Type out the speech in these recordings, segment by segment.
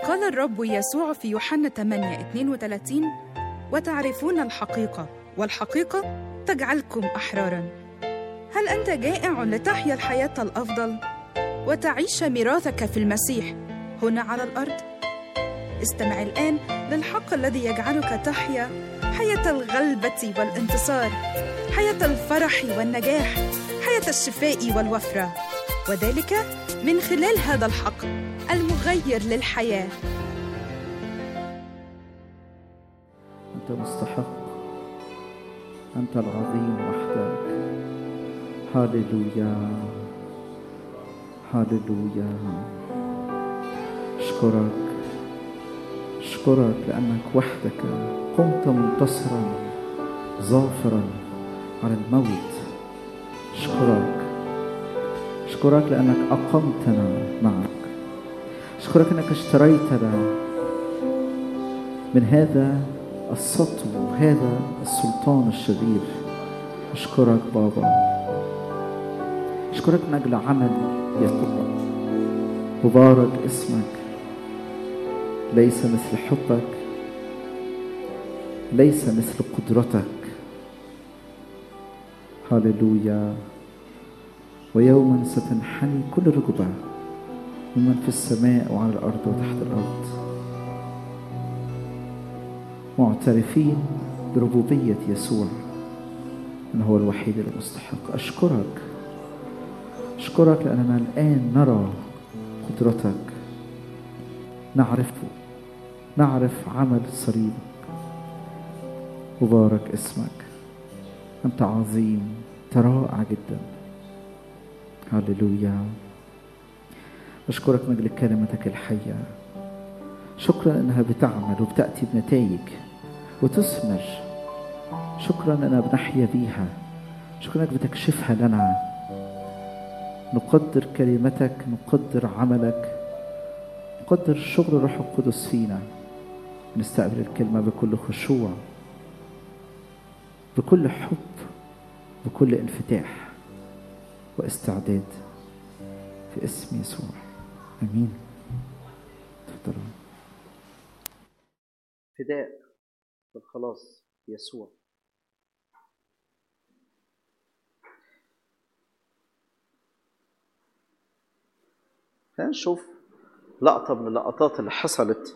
قال الرب يسوع في يوحنا 8 32 وتعرفون الحقيقة والحقيقة تجعلكم أحرارا هل أنت جائع لتحيا الحياة الأفضل وتعيش ميراثك في المسيح هنا على الأرض؟ استمع الآن للحق الذي يجعلك تحيا حياة الغلبة والانتصار حياة الفرح والنجاح حياة الشفاء والوفرة وذلك من خلال هذا الحق المغير للحياة أنت مستحق أنت العظيم وحدك هاليلويا هاليلويا أشكرك أشكرك لأنك وحدك قمت منتصرا ظافرا على الموت أشكرك أشكرك لأنك أقمتنا معك أشكرك أنك اشتريتنا من هذا السطو هذا السلطان الشرير أشكرك بابا أشكرك من أجل عمل يقوم مبارك اسمك ليس مثل حبك ليس مثل قدرتك هللويا ويوما ستنحني كل ركبة ممن في السماء وعلى الأرض وتحت الأرض معترفين بربوبية يسوع أنه هو الوحيد المستحق أشكرك أشكرك لأننا الآن نرى قدرتك نعرفه نعرف عمل صليبك مبارك اسمك أنت عظيم أنت رائع جدا هللويا أشكرك من أجل كلمتك الحية شكرا أنها بتعمل وبتأتي بنتائج وتثمر شكرا أننا بنحيا بيها شكرا أنك بتكشفها لنا نقدر كلمتك نقدر عملك نقدر شغل الروح القدس فينا نستقبل الكلمة بكل خشوع بكل حب بكل انفتاح واستعداد في اسم يسوع امين تفضلوا فداء والخلاص يسوع خلينا نشوف لقطة من اللقطات اللي حصلت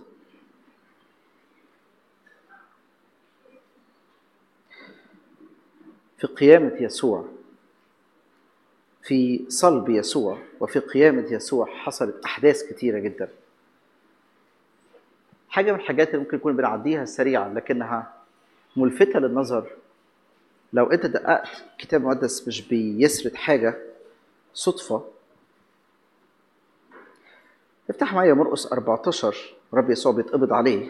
في قيامة يسوع في صلب يسوع وفي قيامة يسوع حصلت أحداث كتيرة جدا حاجة من الحاجات اللي ممكن نكون بنعديها سريعا لكنها ملفتة للنظر لو أنت دققت الكتاب المقدس مش بيسرد حاجة صدفة افتح معايا مرقس 14 رب يسوع بيتقبض عليه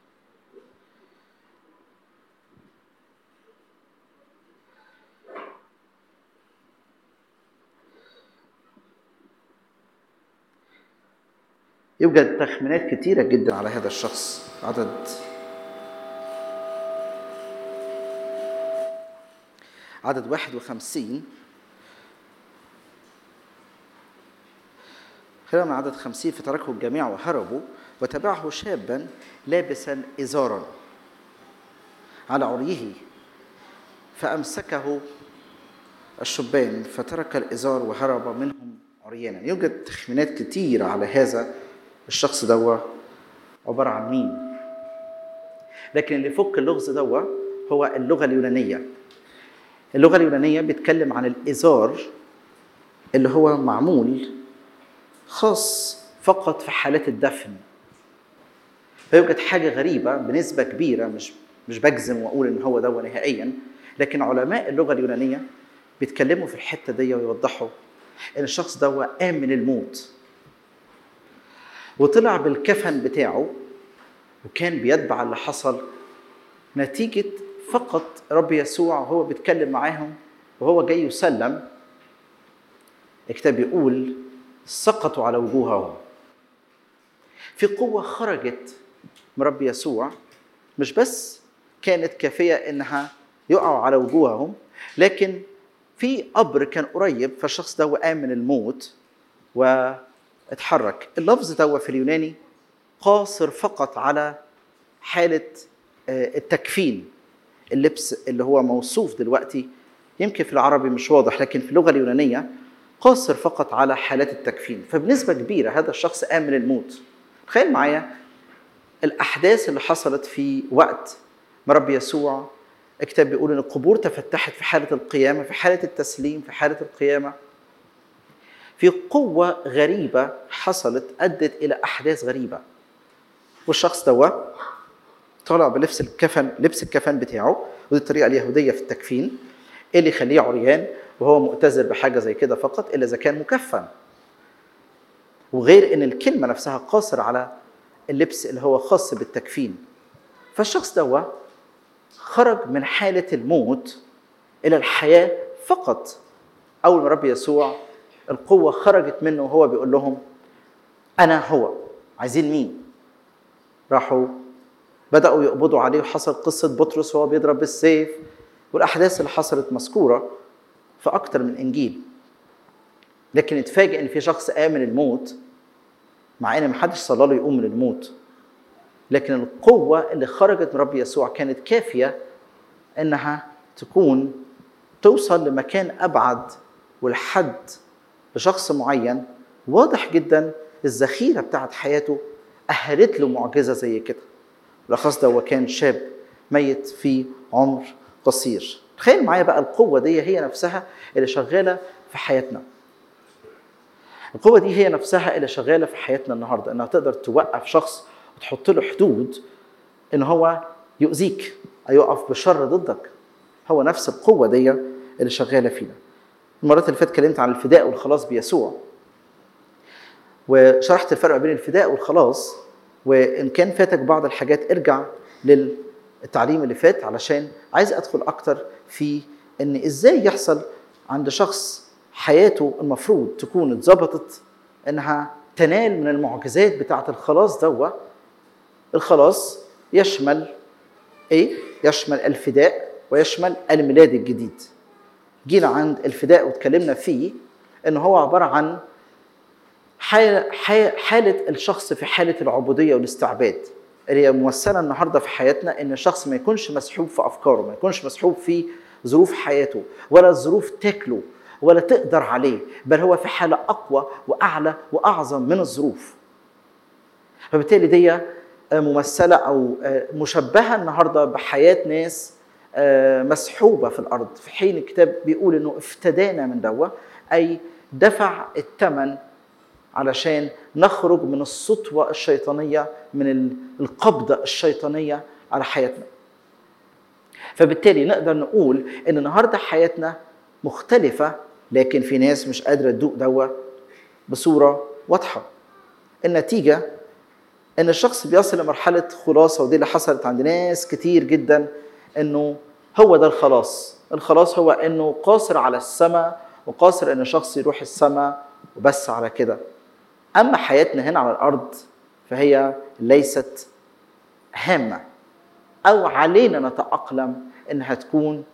يوجد تخمينات كتيرة جدا على هذا الشخص عدد عدد 51 خلال من عدد خمسين فتركه الجميع وهربوا وتبعه شابا لابسا إزارا على عريه فأمسكه الشبان فترك الإزار وهرب منهم عريانا يوجد تخمينات كتيرة على هذا الشخص دوا عبارة عن مين لكن اللي فك اللغز دوا هو اللغة اليونانية اللغة اليونانية بيتكلم عن الإزار اللي هو معمول خاص فقط في حالات الدفن فيوجد حاجة غريبة بنسبة كبيرة مش مش بجزم واقول ان هو ده نهائيا لكن علماء اللغة اليونانية بيتكلموا في الحتة دي ويوضحوا ان الشخص ده قام من الموت وطلع بالكفن بتاعه وكان بيتبع اللي حصل نتيجة فقط رب يسوع وهو بيتكلم معاهم وهو جاي يسلم الكتاب بيقول سقطوا على وجوههم في قوة خرجت من رب يسوع مش بس كانت كافية إنها يقعوا على وجوههم لكن في قبر كان قريب فالشخص ده قام من الموت واتحرك اللفظ ده في اليوناني قاصر فقط على حاله آه، التكفين اللبس اللي هو موصوف دلوقتي يمكن في العربي مش واضح لكن في اللغه اليونانيه قاصر فقط على حالات التكفين فبنسبه كبيره هذا الشخص امن الموت تخيل معايا الاحداث اللي حصلت في وقت ما رب يسوع الكتاب بيقول ان القبور تفتحت في حاله القيامه في حاله التسليم في حاله القيامه في قوه غريبه حصلت ادت الى احداث غريبه والشخص دوا طالع بلبس الكفن لبس الكفن بتاعه ودي الطريقه اليهوديه في التكفين ايه اللي يخليه عريان وهو مؤتذر بحاجه زي كده فقط الا اذا كان مكفن وغير ان الكلمه نفسها قاصر على اللبس اللي هو خاص بالتكفين فالشخص دوا خرج من حاله الموت الى الحياه فقط اول ما رب يسوع القوه خرجت منه وهو بيقول لهم انا هو عايزين مين راحوا بداوا يقبضوا عليه وحصل قصه بطرس وهو بيضرب بالسيف والاحداث اللي حصلت مذكوره في اكتر من انجيل لكن اتفاجئ ان في شخص امن الموت مع ان محدش صلى له يقوم من الموت لكن القوه اللي خرجت من رب يسوع كانت كافيه انها تكون توصل لمكان ابعد والحد لشخص معين واضح جدا الذخيره بتاعت حياته اهلت له معجزه زي كده بالاخص ده هو كان شاب ميت في عمر قصير تخيل معايا بقى القوه دي هي نفسها اللي شغاله في حياتنا القوه دي هي نفسها اللي شغاله في حياتنا النهارده انها تقدر توقف شخص وتحط له حدود ان هو يؤذيك او يقف بشر ضدك هو نفس القوه دي اللي شغاله فينا المرات اللي فاتت اتكلمت عن الفداء والخلاص بيسوع وشرحت الفرق بين الفداء والخلاص وان كان فاتك بعض الحاجات ارجع للتعليم اللي فات علشان عايز ادخل اكتر في ان ازاي يحصل عند شخص حياته المفروض تكون اتظبطت انها تنال من المعجزات بتاعه الخلاص دوا الخلاص يشمل ايه يشمل الفداء ويشمل الميلاد الجديد جينا عند الفداء واتكلمنا فيه ان هو عباره عن حالة الشخص في حالة العبودية والاستعباد اللي هي ممثلة النهاردة في حياتنا إن الشخص ما يكونش مسحوب في أفكاره ما يكونش مسحوب في ظروف حياته ولا الظروف تاكله ولا تقدر عليه بل هو في حالة أقوى وأعلى وأعظم من الظروف فبالتالي دي ممثلة أو مشبهة النهاردة بحياة ناس مسحوبة في الأرض في حين الكتاب بيقول إنه افتدانا من دوا أي دفع الثمن علشان نخرج من السطوة الشيطانية من القبضة الشيطانية على حياتنا فبالتالي نقدر نقول ان النهارده حياتنا مختلفة لكن في ناس مش قادرة تدوق دوا بصورة واضحة النتيجة ان الشخص بيصل لمرحلة خلاصة ودي اللي حصلت عند ناس كتير جدا انه هو ده الخلاص الخلاص هو انه قاصر على السماء وقاصر ان الشخص يروح السماء وبس على كده اما حياتنا هنا على الارض فهي ليست هامه او علينا نتاقلم انها تكون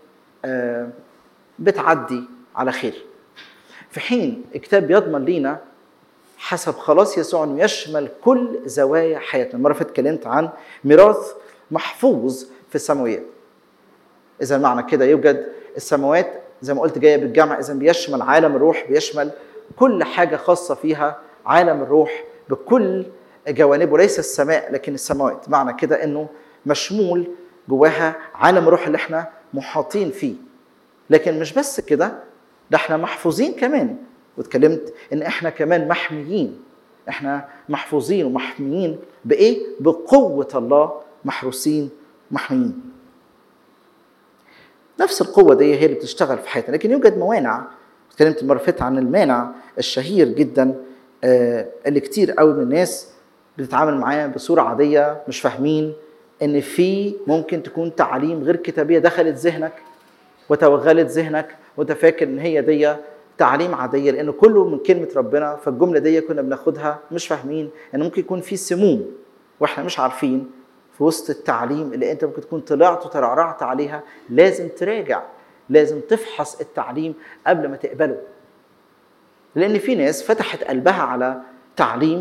بتعدي على خير في حين الكتاب بيضمن لينا حسب خلاص يسوع انه يشمل كل زوايا حياتنا المره اللي اتكلمت عن ميراث محفوظ في السماويات اذا معنى كده يوجد السماوات زي ما قلت جايه بالجمع اذا بيشمل عالم الروح بيشمل كل حاجه خاصه فيها عالم الروح بكل جوانبه ليس السماء لكن السماوات معنى كده انه مشمول جواها عالم الروح اللي احنا محاطين فيه لكن مش بس كده ده احنا محفوظين كمان واتكلمت ان احنا كمان محميين احنا محفوظين ومحميين بايه بقوه الله محروسين محميين نفس القوه دي هي اللي بتشتغل في حياتنا لكن يوجد موانع اتكلمت المره اللي فاتت عن المانع الشهير جدا اللي كتير قوي من الناس بتتعامل معاه بصوره عاديه مش فاهمين ان في ممكن تكون تعاليم غير كتابيه دخلت ذهنك وتوغلت ذهنك وانت فاكر ان هي دي تعاليم عاديه لانه كله من كلمه ربنا فالجمله دي كنا بناخدها مش فاهمين ان يعني ممكن يكون في سموم واحنا مش عارفين في وسط التعليم اللي انت ممكن تكون طلعت وترعرعت عليها لازم تراجع لازم تفحص التعليم قبل ما تقبله لان في ناس فتحت قلبها على تعليم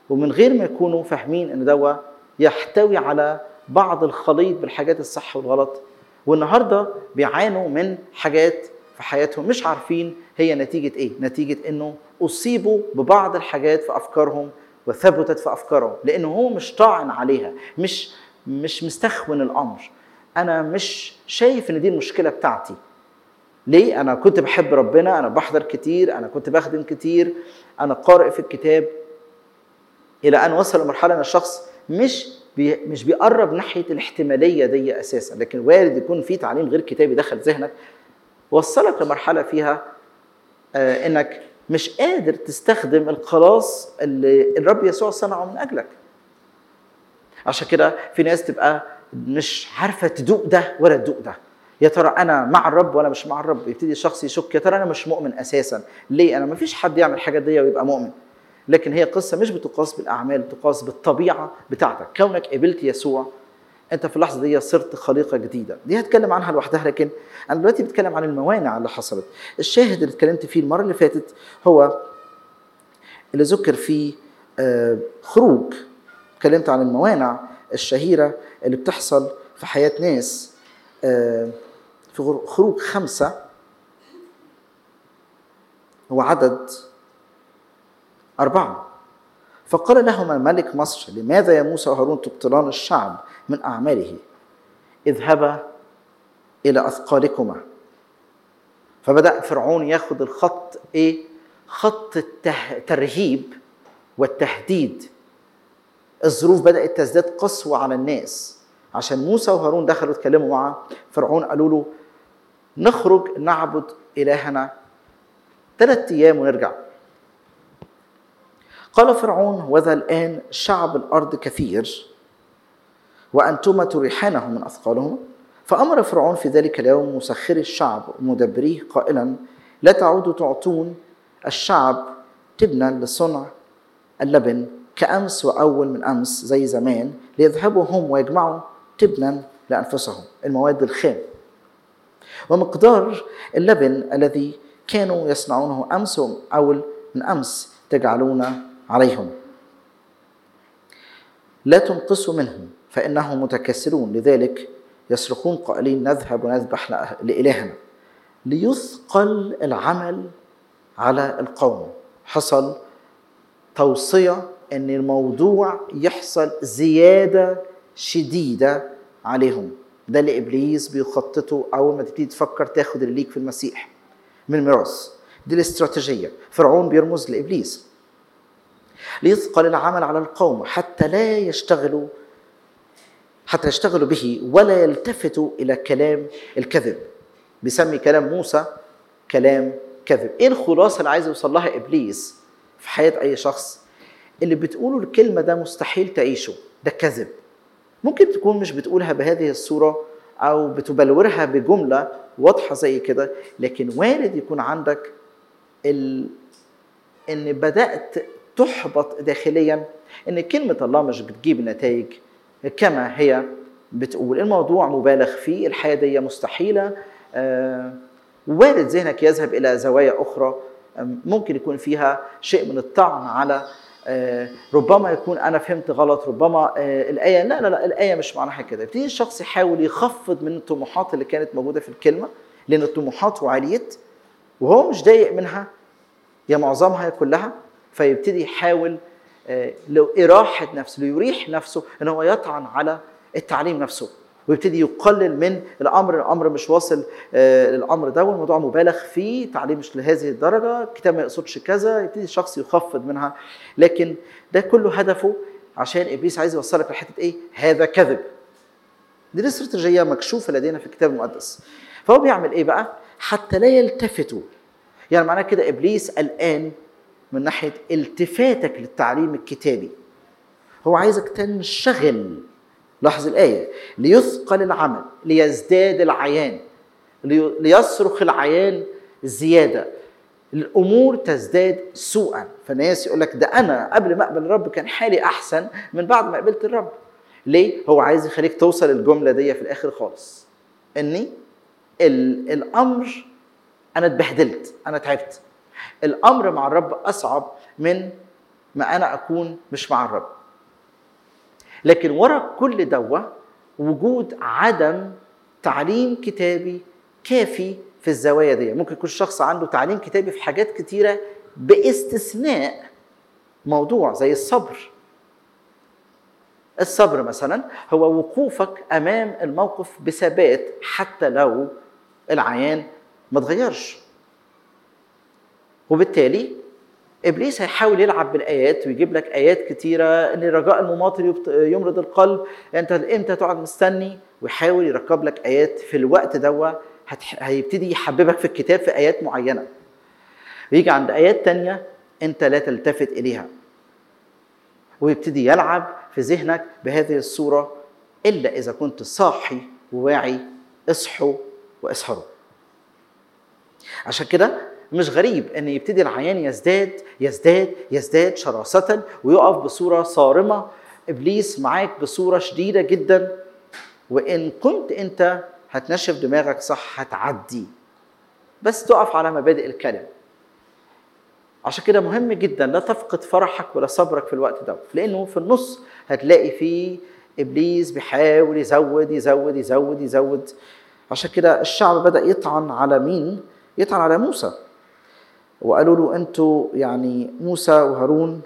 ومن غير ما يكونوا فاهمين ان دوا يحتوي على بعض الخليط بالحاجات الصح والغلط والنهارده بيعانوا من حاجات في حياتهم مش عارفين هي نتيجه ايه نتيجه انه اصيبوا ببعض الحاجات في افكارهم وثبتت في افكارهم لانه هو مش طاعن عليها مش مش مستخون الامر انا مش شايف ان دي المشكله بتاعتي ليه انا كنت بحب ربنا انا بحضر كتير انا كنت بخدم كتير انا قارئ في الكتاب الى ان وصل لمرحله ان الشخص مش بي مش بيقرب ناحيه الاحتماليه دي اساسا لكن وارد يكون في تعليم غير كتابي دخل ذهنك وصلك لمرحله فيها آه انك مش قادر تستخدم الخلاص اللي الرب يسوع صنعه من اجلك عشان كده في ناس تبقى مش عارفه تدوق ده ولا تدوق ده يا ترى انا مع الرب ولا مش مع الرب يبتدي الشخص يشك يا ترى انا مش مؤمن اساسا ليه انا ما فيش حد يعمل الحاجات دي ويبقى مؤمن لكن هي قصه مش بتقاس بالاعمال بتقاس بالطبيعه بتاعتك كونك قبلت يسوع انت في اللحظه دي صرت خليقه جديده دي هتكلم عنها لوحدها لكن انا دلوقتي بتكلم عن الموانع اللي حصلت الشاهد اللي اتكلمت فيه المره اللي فاتت هو اللي ذكر فيه آه، خروج اتكلمت عن الموانع الشهيره اللي بتحصل في حياه ناس آه، في خروج خمسه هو عدد أربعة فقال لهما ملك مصر لماذا يا موسى وهارون تبطلان الشعب من أعماله اذهبا إلى أثقالكما فبدأ فرعون ياخد الخط إيه خط الترهيب والتهديد الظروف بدأت تزداد قسوة على الناس عشان موسى وهارون دخلوا اتكلموا مع فرعون قالوا له نخرج نعبد إلهنا ثلاثة أيام ونرجع قال فرعون وذا الآن شعب الأرض كثير وأنتما تريحانه من أثقالهما فأمر فرعون في ذلك اليوم مسخري الشعب ومدبريه قائلا لا تعودوا تعطون الشعب تبنا لصنع اللبن كأمس وأول من أمس زي زمان ليذهبوا هم ويجمعوا تبنا لأنفسهم المواد الخام ومقدار اللبن الذي كانوا يصنعونه أمس وأول من أمس تجعلون عليهم لا تنقصوا منهم فإنهم متكسرون لذلك يصرخون قائلين نذهب ونذبح لإلهنا ليثقل العمل على القوم حصل توصية أن الموضوع يحصل زيادة شديدة عليهم ده اللي إبليس بيخططه أول ما تبتدي تفكر تاخد اللي ليك في المسيح من ميراث دي الاستراتيجية فرعون بيرمز لإبليس ليثقل العمل على القوم حتى لا يشتغلوا حتى يشتغلوا به ولا يلتفتوا الى كلام الكذب بيسمي كلام موسى كلام كذب ايه الخلاصه اللي عايز يوصل لها ابليس في حياه اي شخص اللي بتقوله الكلمه ده مستحيل تعيشه ده كذب ممكن تكون مش بتقولها بهذه الصوره او بتبلورها بجمله واضحه زي كده لكن وارد يكون عندك ال... ان بدات تحبط داخليا ان كلمه الله مش بتجيب نتائج كما هي بتقول الموضوع مبالغ فيه الحياه دي مستحيله آه وارد ذهنك يذهب الى زوايا اخرى ممكن يكون فيها شيء من الطعن على آه ربما يكون انا فهمت غلط ربما آه الايه لا لا لا الايه مش معناها كده يبتدي الشخص يحاول يخفض من الطموحات اللي كانت موجوده في الكلمه لان الطموحات وعليت وهو مش ضايق منها يا معظمها يا كلها فيبتدي يحاول لو إراحة نفسه ليريح نفسه ان هو يطعن على التعليم نفسه ويبتدي يقلل من الامر الامر مش واصل للامر ده والموضوع مبالغ فيه تعليم مش لهذه الدرجه الكتاب ما يقصدش كذا يبتدي الشخص يخفض منها لكن ده كله هدفه عشان ابليس عايز يوصلك لحته ايه هذا كذب دي الاستراتيجيه مكشوفه لدينا في الكتاب المقدس فهو بيعمل ايه بقى حتى لا يلتفتوا يعني معناه كده ابليس الان من ناحيه التفاتك للتعليم الكتابي هو عايزك تنشغل لاحظ الايه ليثقل العمل ليزداد العيان ليصرخ العيان زياده الامور تزداد سوءا فالناس يقول لك ده انا قبل ما اقبل الرب كان حالي احسن من بعد ما قبلت الرب ليه هو عايز يخليك توصل الجمله دي في الاخر خالص اني الامر انا اتبهدلت انا تعبت الامر مع الرب اصعب من ما انا اكون مش مع الرب لكن ورا كل دوا وجود عدم تعليم كتابي كافي في الزوايا دي ممكن يكون شخص عنده تعليم كتابي في حاجات كتيرة باستثناء موضوع زي الصبر الصبر مثلا هو وقوفك امام الموقف بثبات حتى لو العيان ما اتغيرش وبالتالي ابليس هيحاول يلعب بالايات ويجيب لك ايات كتيره ان الرجاء المماطل يمرض القلب انت امتى تقعد مستني ويحاول يركب لك ايات في الوقت دوا هيبتدي يحببك في الكتاب في ايات معينه ويجي عند ايات تانية انت لا تلتفت اليها ويبتدي يلعب في ذهنك بهذه الصوره الا اذا كنت صاحي وواعي اصحوا واسهروا عشان كده مش غريب ان يبتدي العيان يزداد يزداد يزداد شراسة ويقف بصورة صارمة ابليس معاك بصورة شديدة جدا وان كنت انت هتنشف دماغك صح هتعدي بس تقف على مبادئ الكلام عشان كده مهم جدا لا تفقد فرحك ولا صبرك في الوقت ده لانه في النص هتلاقي فيه ابليس بيحاول يزود يزود يزود يزود عشان كده الشعب بدا يطعن على مين يطعن على موسى وقالوا له انتوا يعني موسى وهارون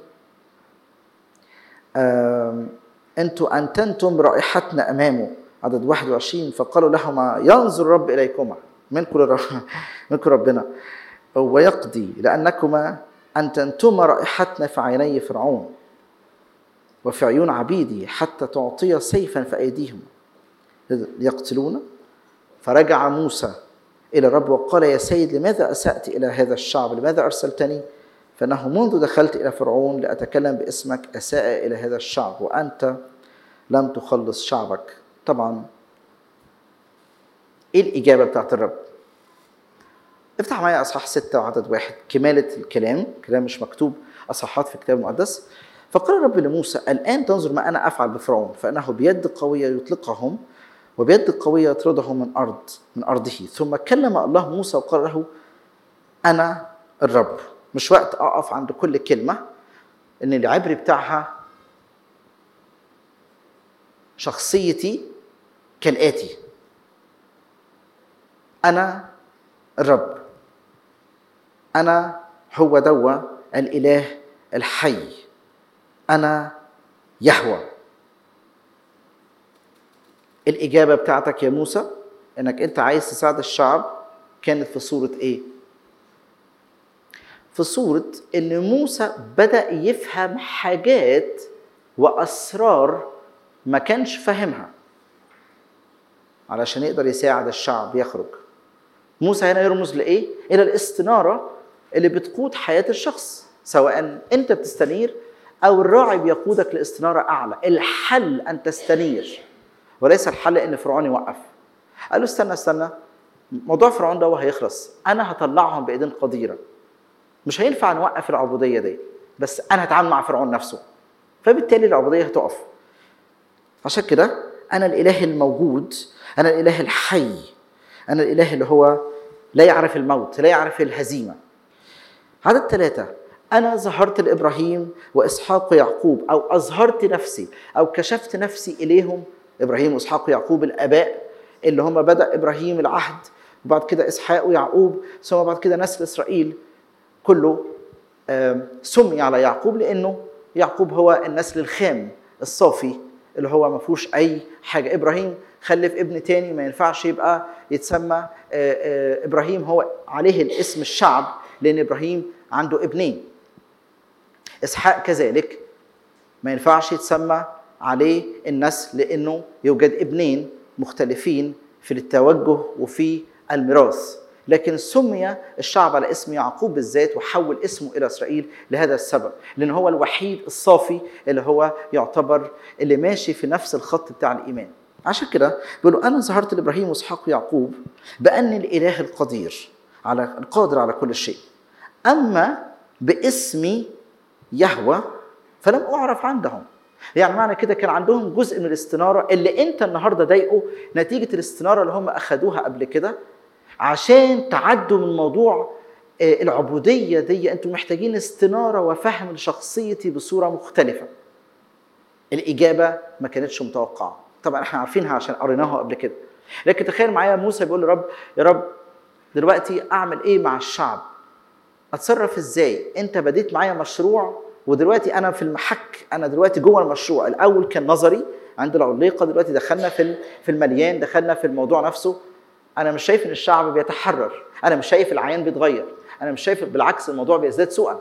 انتوا انتنتم رائحتنا امامه عدد 21 فقالوا لهما ينظر الرب اليكما منكم الرب منكم ربنا ويقضي لانكما انتنتما رائحتنا في عيني فرعون وفي عيون عبيدي حتى تعطي سيفا في ايديهم ليقتلون فرجع موسى إلى الرب وقال يا سيد لماذا أسأت إلى هذا الشعب لماذا أرسلتني فإنه منذ دخلت إلى فرعون لأتكلم باسمك أساء إلى هذا الشعب وأنت لم تخلص شعبك طبعا إيه الإجابة بتاعت الرب افتح معايا أصحاح ستة وعدد واحد كمالة الكلام كلام مش مكتوب أصحاحات في الكتاب المقدس فقال الرب لموسى الآن تنظر ما أنا أفعل بفرعون فإنه بيد قوية يطلقهم وبيد قوية يطرده من أرض من أرضه ثم كلم الله موسى وقال له أنا الرب مش وقت أقف عند كل كلمة إن العبري بتاعها شخصيتي كالآتي أنا الرب أنا هو دوا الإله الحي أنا يهوى الإجابة بتاعتك يا موسى إنك أنت عايز تساعد الشعب كانت في صورة إيه؟ في صورة إن موسى بدأ يفهم حاجات وأسرار ما كانش فاهمها علشان يقدر يساعد الشعب يخرج موسى هنا يرمز لإيه؟ إلى الاستنارة اللي بتقود حياة الشخص سواء أنت بتستنير أو الراعي بيقودك لاستنارة أعلى الحل أن تستنير وليس الحل ان فرعون يوقف قال له استنى استنى موضوع فرعون ده هيخلص انا هطلعهم بايدين قديره مش هينفع نوقف العبوديه دي بس انا هتعامل مع فرعون نفسه فبالتالي العبوديه هتقف عشان كده انا الاله الموجود انا الاله الحي انا الاله اللي هو لا يعرف الموت لا يعرف الهزيمه عدد ثلاثه أنا ظهرت لإبراهيم وإسحاق ويعقوب أو أظهرت نفسي أو كشفت نفسي إليهم ابراهيم واسحاق ويعقوب الاباء اللي هم بدا ابراهيم العهد وبعد كده اسحاق ويعقوب ثم بعد كده نسل اسرائيل كله سمي على يعقوب لانه يعقوب هو النسل الخام الصافي اللي هو ما فيهوش اي حاجه ابراهيم خلف ابن تاني ما ينفعش يبقى يتسمى ابراهيم هو عليه الاسم الشعب لان ابراهيم عنده ابنين اسحاق كذلك ما ينفعش يتسمى عليه النسل لانه يوجد ابنين مختلفين في التوجه وفي الميراث لكن سمي الشعب على اسم يعقوب بالذات وحول اسمه الى اسرائيل لهذا السبب لان هو الوحيد الصافي اللي هو يعتبر اللي ماشي في نفس الخط بتاع الايمان عشان كده بيقولوا انا ظهرت لابراهيم واسحاق ويعقوب باني الاله القدير على القادر على كل شيء اما باسمي يهوى فلم اعرف عندهم يعني معنى كده كان عندهم جزء من الاستناره اللي انت النهارده ضايقه نتيجه الاستناره اللي هم اخذوها قبل كده عشان تعدوا من موضوع آه، العبوديه دي انتم محتاجين استناره وفهم لشخصيتي بصوره مختلفه الاجابه ما كانتش متوقعه طبعا احنا عارفينها عشان قريناها قبل كده لكن تخيل معايا موسى بيقول لرب يا رب دلوقتي اعمل ايه مع الشعب اتصرف ازاي انت بديت معايا مشروع ودلوقتي انا في المحك انا دلوقتي جوه المشروع الاول كان نظري عند العليقه دلوقتي دخلنا في في المليان دخلنا في الموضوع نفسه انا مش شايف ان الشعب بيتحرر انا مش شايف العيان بيتغير انا مش شايف بالعكس الموضوع بيزداد سوءا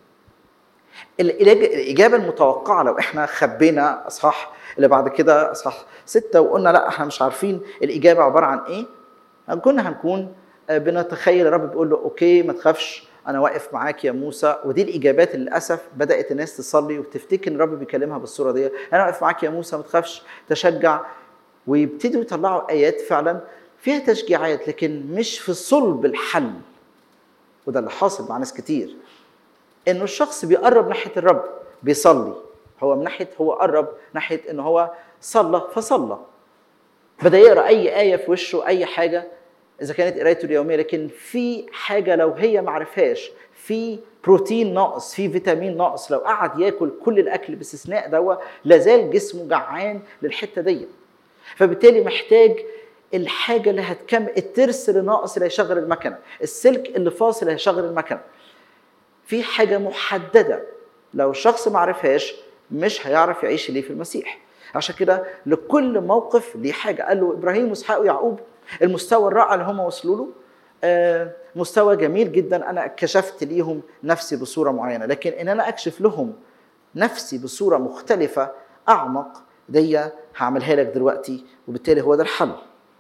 الاجابه المتوقعه لو احنا خبينا اصحاح اللي بعد كده اصحاح سته وقلنا لا احنا مش عارفين الاجابه عباره عن ايه كنا هنكون بنتخيل الرب بيقول له اوكي ما تخافش انا واقف معاك يا موسى ودي الاجابات اللي للاسف بدات الناس تصلي وتفتكر ان الرب بيكلمها بالصوره دي انا واقف معاك يا موسى ما تخافش تشجع ويبتدوا يطلعوا ايات فعلا فيها تشجيعات لكن مش في صلب الحل وده اللي حاصل مع ناس كتير انه الشخص بيقرب ناحيه الرب بيصلي هو من ناحيه هو قرب ناحيه ان هو صلى فصلى بدا يقرا اي ايه في وشه اي حاجه اذا كانت قرايته اليوميه لكن في حاجه لو هي ما عرفهاش في بروتين ناقص في فيتامين ناقص لو قعد ياكل كل الاكل باستثناء دوا لازال جسمه جعان للحته دي فبالتالي محتاج الحاجه اللي هتكمل الترس اللي ناقص اللي هيشغل المكنه السلك اللي فاصل اللي هيشغل المكنه في حاجه محدده لو الشخص ما عرفهاش مش هيعرف يعيش ليه في المسيح عشان كده لكل موقف ليه حاجه قال له ابراهيم واسحاق ويعقوب المستوى الرائع اللي هم وصلوا له آه، مستوى جميل جدا انا كشفت ليهم نفسي بصوره معينه لكن ان انا اكشف لهم نفسي بصوره مختلفه اعمق دي هعملها لك دلوقتي وبالتالي هو ده الحل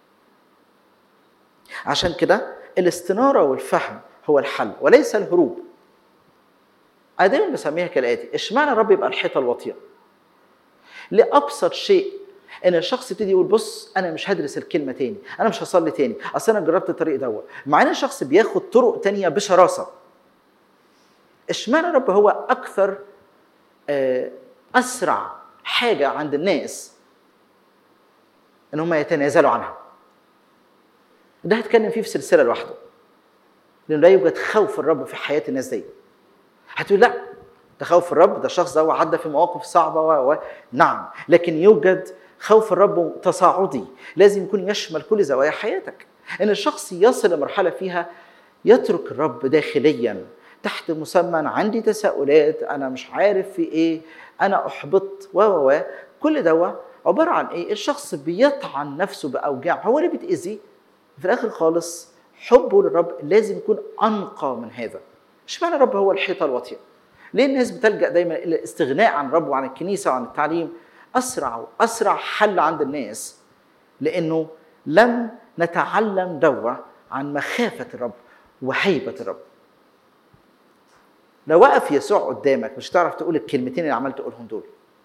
عشان كده الاستناره والفهم هو الحل وليس الهروب انا دايما بسميها كالاتي اشمعنى الرب يبقى الحيطه الواطيه لابسط شيء ان الشخص يبتدي يقول بص انا مش هدرس الكلمه تاني انا مش هصلي تاني اصل انا جربت الطريق دوت مع ان الشخص بياخد طرق تانية بشراسه اشمعنى الرب هو اكثر آه، اسرع حاجه عند الناس ان هم يتنازلوا عنها ده هتكلم فيه في سلسله لوحده لانه لا يوجد خوف الرب في حياه الناس دي هتقول لا ده خوف الرب ده الشخص ده عدى في مواقف صعبه و... و... نعم لكن يوجد خوف الرب تصاعدي لازم يكون يشمل كل زوايا حياتك ان الشخص يصل لمرحله فيها يترك الرب داخليا تحت مسمى أنا عندي تساؤلات انا مش عارف في ايه انا احبط و و كل دوا عباره عن ايه الشخص بيطعن نفسه باوجاع هو اللي بيتاذي في الاخر خالص حبه للرب لازم يكون انقى من هذا اشمعنى الرب هو الحيطه الواطيه ليه الناس بتلجا دايما الى الاستغناء عن الرب وعن الكنيسه وعن التعليم اسرع واسرع حل عند الناس لانه لم نتعلم دوا عن مخافه الرب وهيبه الرب لو وقف يسوع قدامك مش هتعرف تقول الكلمتين اللي عمال تقولهم دول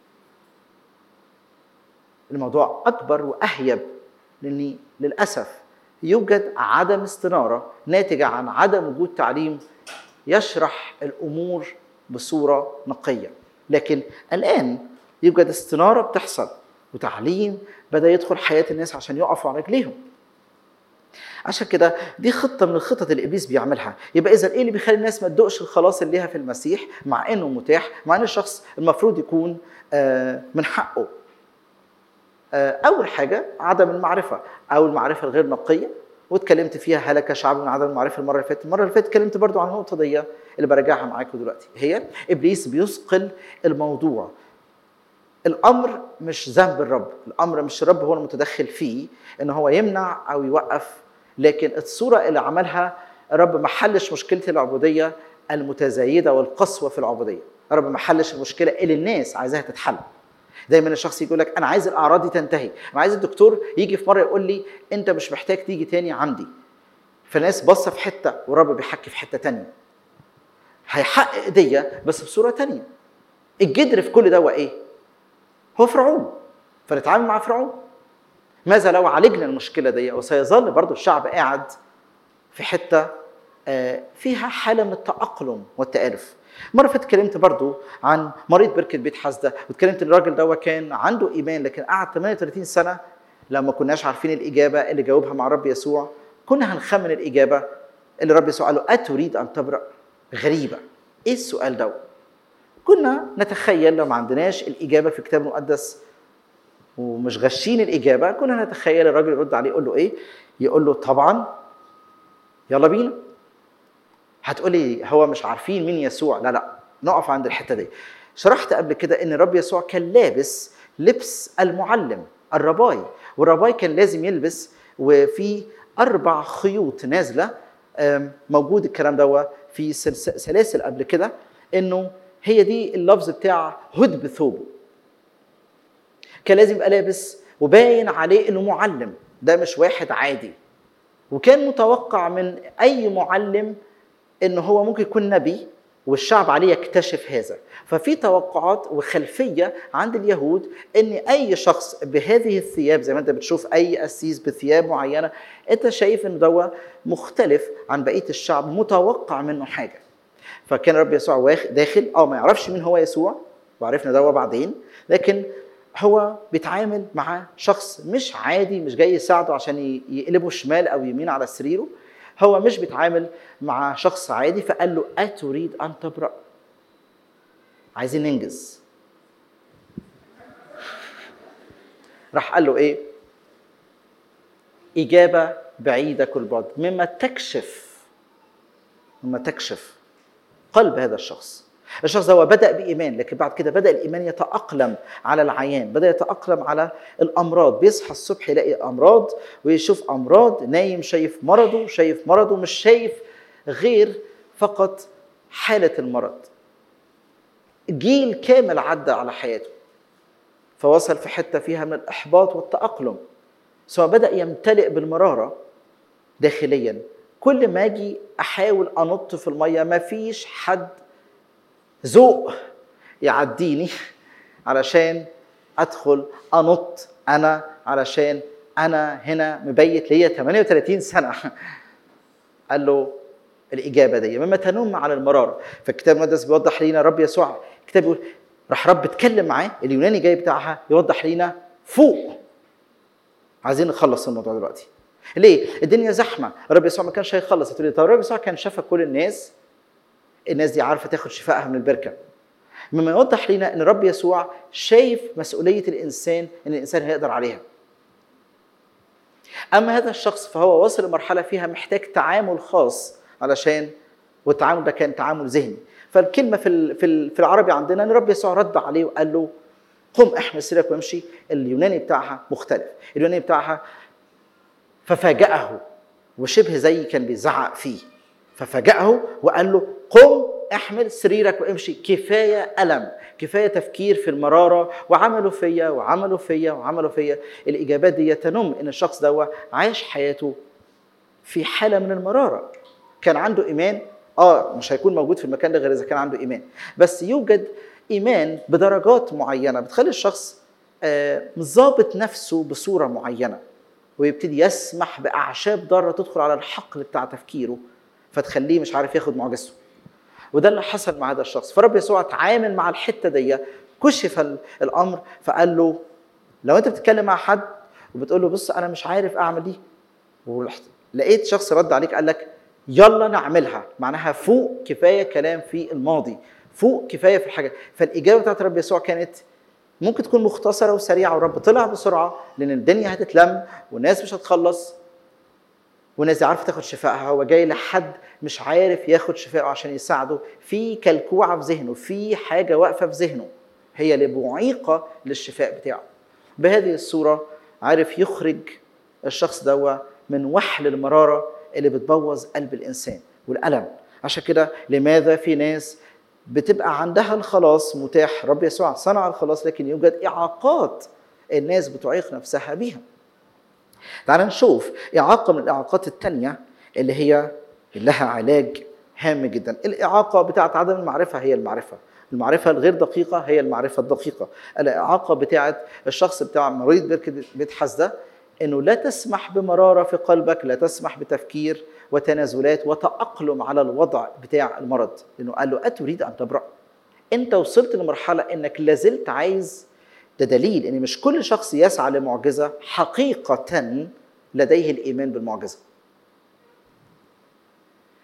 الموضوع اكبر واهيب لاني للاسف يوجد عدم استناره ناتجه عن عدم وجود تعليم يشرح الامور بصوره نقيه لكن الان يوجد استناره بتحصل وتعليم بدا يدخل حياه الناس عشان يقفوا على رجليهم عشان كده دي خطه من الخطط اللي ابليس بيعملها يبقى اذا ايه اللي بيخلي الناس ما تدوقش الخلاص اللي ليها في المسيح مع انه متاح مع ان الشخص المفروض يكون آه، من حقه آه، اول حاجه عدم المعرفه او المعرفه الغير نقيه واتكلمت فيها هلك شعب من عدم المعرفه المره اللي فاتت المره اللي فاتت اتكلمت برضو عن النقطه دي اللي براجعها معاكم دلوقتي هي ابليس بيثقل الموضوع الامر مش ذنب الرب الامر مش الرب هو المتدخل فيه ان هو يمنع او يوقف لكن الصوره اللي عملها الرب ما حلش مشكله العبوديه المتزايده والقسوه في العبوديه الرب ما حلش المشكله اللي الناس عايزاها تتحل دايما الشخص يقول لك انا عايز الاعراض دي تنتهي انا عايز الدكتور يجي في مره يقول لي انت مش محتاج تيجي تاني عندي فالناس باصه في حته والرب بيحكي في حته تانية هيحقق دي بس بصوره تانية الجدر في كل ده ايه هو فرعون فنتعامل مع فرعون ماذا لو عالجنا المشكله دي وسيظل برضو الشعب قاعد في حته آه، فيها حاله من التاقلم والتالف مره فاتت اتكلمت برضو عن مريض بركه بيت حسده واتكلمت ان الراجل ده كان عنده ايمان لكن قعد 38 سنه لما كناش عارفين الاجابه اللي جاوبها مع رب يسوع كنا هنخمن الاجابه اللي رب يسوع قال له اتريد ان تبرأ غريبه ايه السؤال ده كنا نتخيل لو ما عندناش الاجابه في الكتاب المقدس ومش غشين الاجابه كنا نتخيل الراجل يرد عليه يقول له ايه يقول له طبعا يلا بينا هتقولي هو مش عارفين مين يسوع لا لا نقف عند الحته دي شرحت قبل كده ان الرب يسوع كان لابس لبس المعلم الرباي والرباي كان لازم يلبس وفي اربع خيوط نازله آم، موجود الكلام ده في سلس- سلاسل قبل كده انه هي دي اللفظ بتاع هدب ثوبه كان لازم يبقى لابس وباين عليه انه معلم ده مش واحد عادي وكان متوقع من اي معلم ان هو ممكن يكون نبي والشعب عليه يكتشف هذا ففي توقعات وخلفيه عند اليهود ان اي شخص بهذه الثياب زي ما انت بتشوف اي قسيس بثياب معينه انت شايف ان ده مختلف عن بقيه الشعب متوقع منه حاجه فكان رب يسوع واخ- داخل اه ما يعرفش مين هو يسوع وعرفنا ده بعدين لكن هو بيتعامل مع شخص مش عادي مش جاي يساعده عشان ي- يقلبه شمال او يمين على سريره هو مش بيتعامل مع شخص عادي فقال له أتريد أن تبرأ عايزين ننجز راح قال له ايه إجابة بعيدة كل بعد مما تكشف مما تكشف قلب هذا الشخص الشخص ده بدأ بإيمان لكن بعد كده بدأ الإيمان يتأقلم على العيان بدأ يتأقلم على الأمراض بيصحى الصبح يلاقي أمراض ويشوف أمراض نايم شايف مرضه شايف مرضه مش شايف غير فقط حالة المرض جيل كامل عدى على حياته فوصل في حتة فيها من الإحباط والتأقلم ثم بدأ يمتلئ بالمرارة داخليا كل ما اجي احاول انط في الميه ما فيش حد ذوق يعديني علشان ادخل انط انا علشان انا هنا مبيت ليا 38 سنه قال له الاجابه دي مما تنم على المراره فالكتاب المقدس بيوضح لينا رب يسوع الكتاب يقول راح رب اتكلم معاه اليوناني جاي بتاعها يوضح لينا فوق عايزين نخلص الموضوع دلوقتي ليه؟ الدنيا زحمه، الرب يسوع ما كانش هيخلص، تقول لي طب الرب يسوع كان شاف كل الناس الناس دي عارفه تاخد شفائها من البركه. مما يوضح لنا ان الرب يسوع شايف مسؤوليه الانسان ان الانسان هيقدر عليها. اما هذا الشخص فهو وصل لمرحله فيها محتاج تعامل خاص علشان والتعامل ده كان تعامل ذهني. فالكلمه في ال- في ال- في العربي عندنا ان الرب يسوع رد عليه وقال له قم احمل سريرك وامشي اليوناني بتاعها مختلف اليوناني بتاعها ففاجأه وشبه زي كان بيزعق فيه ففاجأه وقال له قم احمل سريرك وامشي كفاية ألم كفاية تفكير في المرارة وعملوا فيا وعملوا فيا وعملوا فيا الإجابات دي تنم إن الشخص ده عاش حياته في حالة من المرارة كان عنده إيمان اه مش هيكون موجود في المكان ده غير اذا كان عنده ايمان بس يوجد ايمان بدرجات معينه بتخلي الشخص آه، مظابط نفسه بصوره معينه ويبتدي يسمح باعشاب ضاره تدخل على الحقل بتاع تفكيره فتخليه مش عارف ياخد معجزته وده اللي حصل مع هذا الشخص فرب يسوع اتعامل مع الحته دي كشف ال- الامر فقال له لو انت بتتكلم مع حد وبتقول له بص انا مش عارف اعمل دي ورحت لقيت شخص رد عليك قال لك يلا نعملها معناها فوق كفايه كلام في الماضي فوق كفايه في الحاجه فالاجابه بتاعت رب يسوع كانت ممكن تكون مختصره وسريعه والرب طلع بسرعه لان الدنيا هتتلم والناس مش هتخلص والناس دي عارفه تاخد شفائها هو جاي لحد مش عارف ياخد شفائه عشان يساعده في كلكوعه في ذهنه في حاجه واقفه في ذهنه هي اللي معيقه للشفاء بتاعه بهذه الصوره عارف يخرج الشخص ده من وحل المراره اللي بتبوظ قلب الانسان والالم عشان كده لماذا في ناس بتبقى عندها الخلاص متاح رب يسوع صنع الخلاص لكن يوجد اعاقات الناس بتعيق نفسها بيها تعال نشوف إعاقة من الإعاقات التانية اللي هي لها علاج هام جدا الإعاقة بتاعت عدم المعرفة هي المعرفة المعرفة الغير دقيقة هي المعرفة الدقيقة الإعاقة بتاعت الشخص بتاع مريض بركة بيت حسدة إنه لا تسمح بمرارة في قلبك لا تسمح بتفكير وتنازلات وتأقلم على الوضع بتاع المرض لأنه قال له أتريد أن تبرأ أنت وصلت لمرحلة إنك لازلت عايز ده دليل ان مش كل شخص يسعى لمعجزه حقيقه لديه الايمان بالمعجزه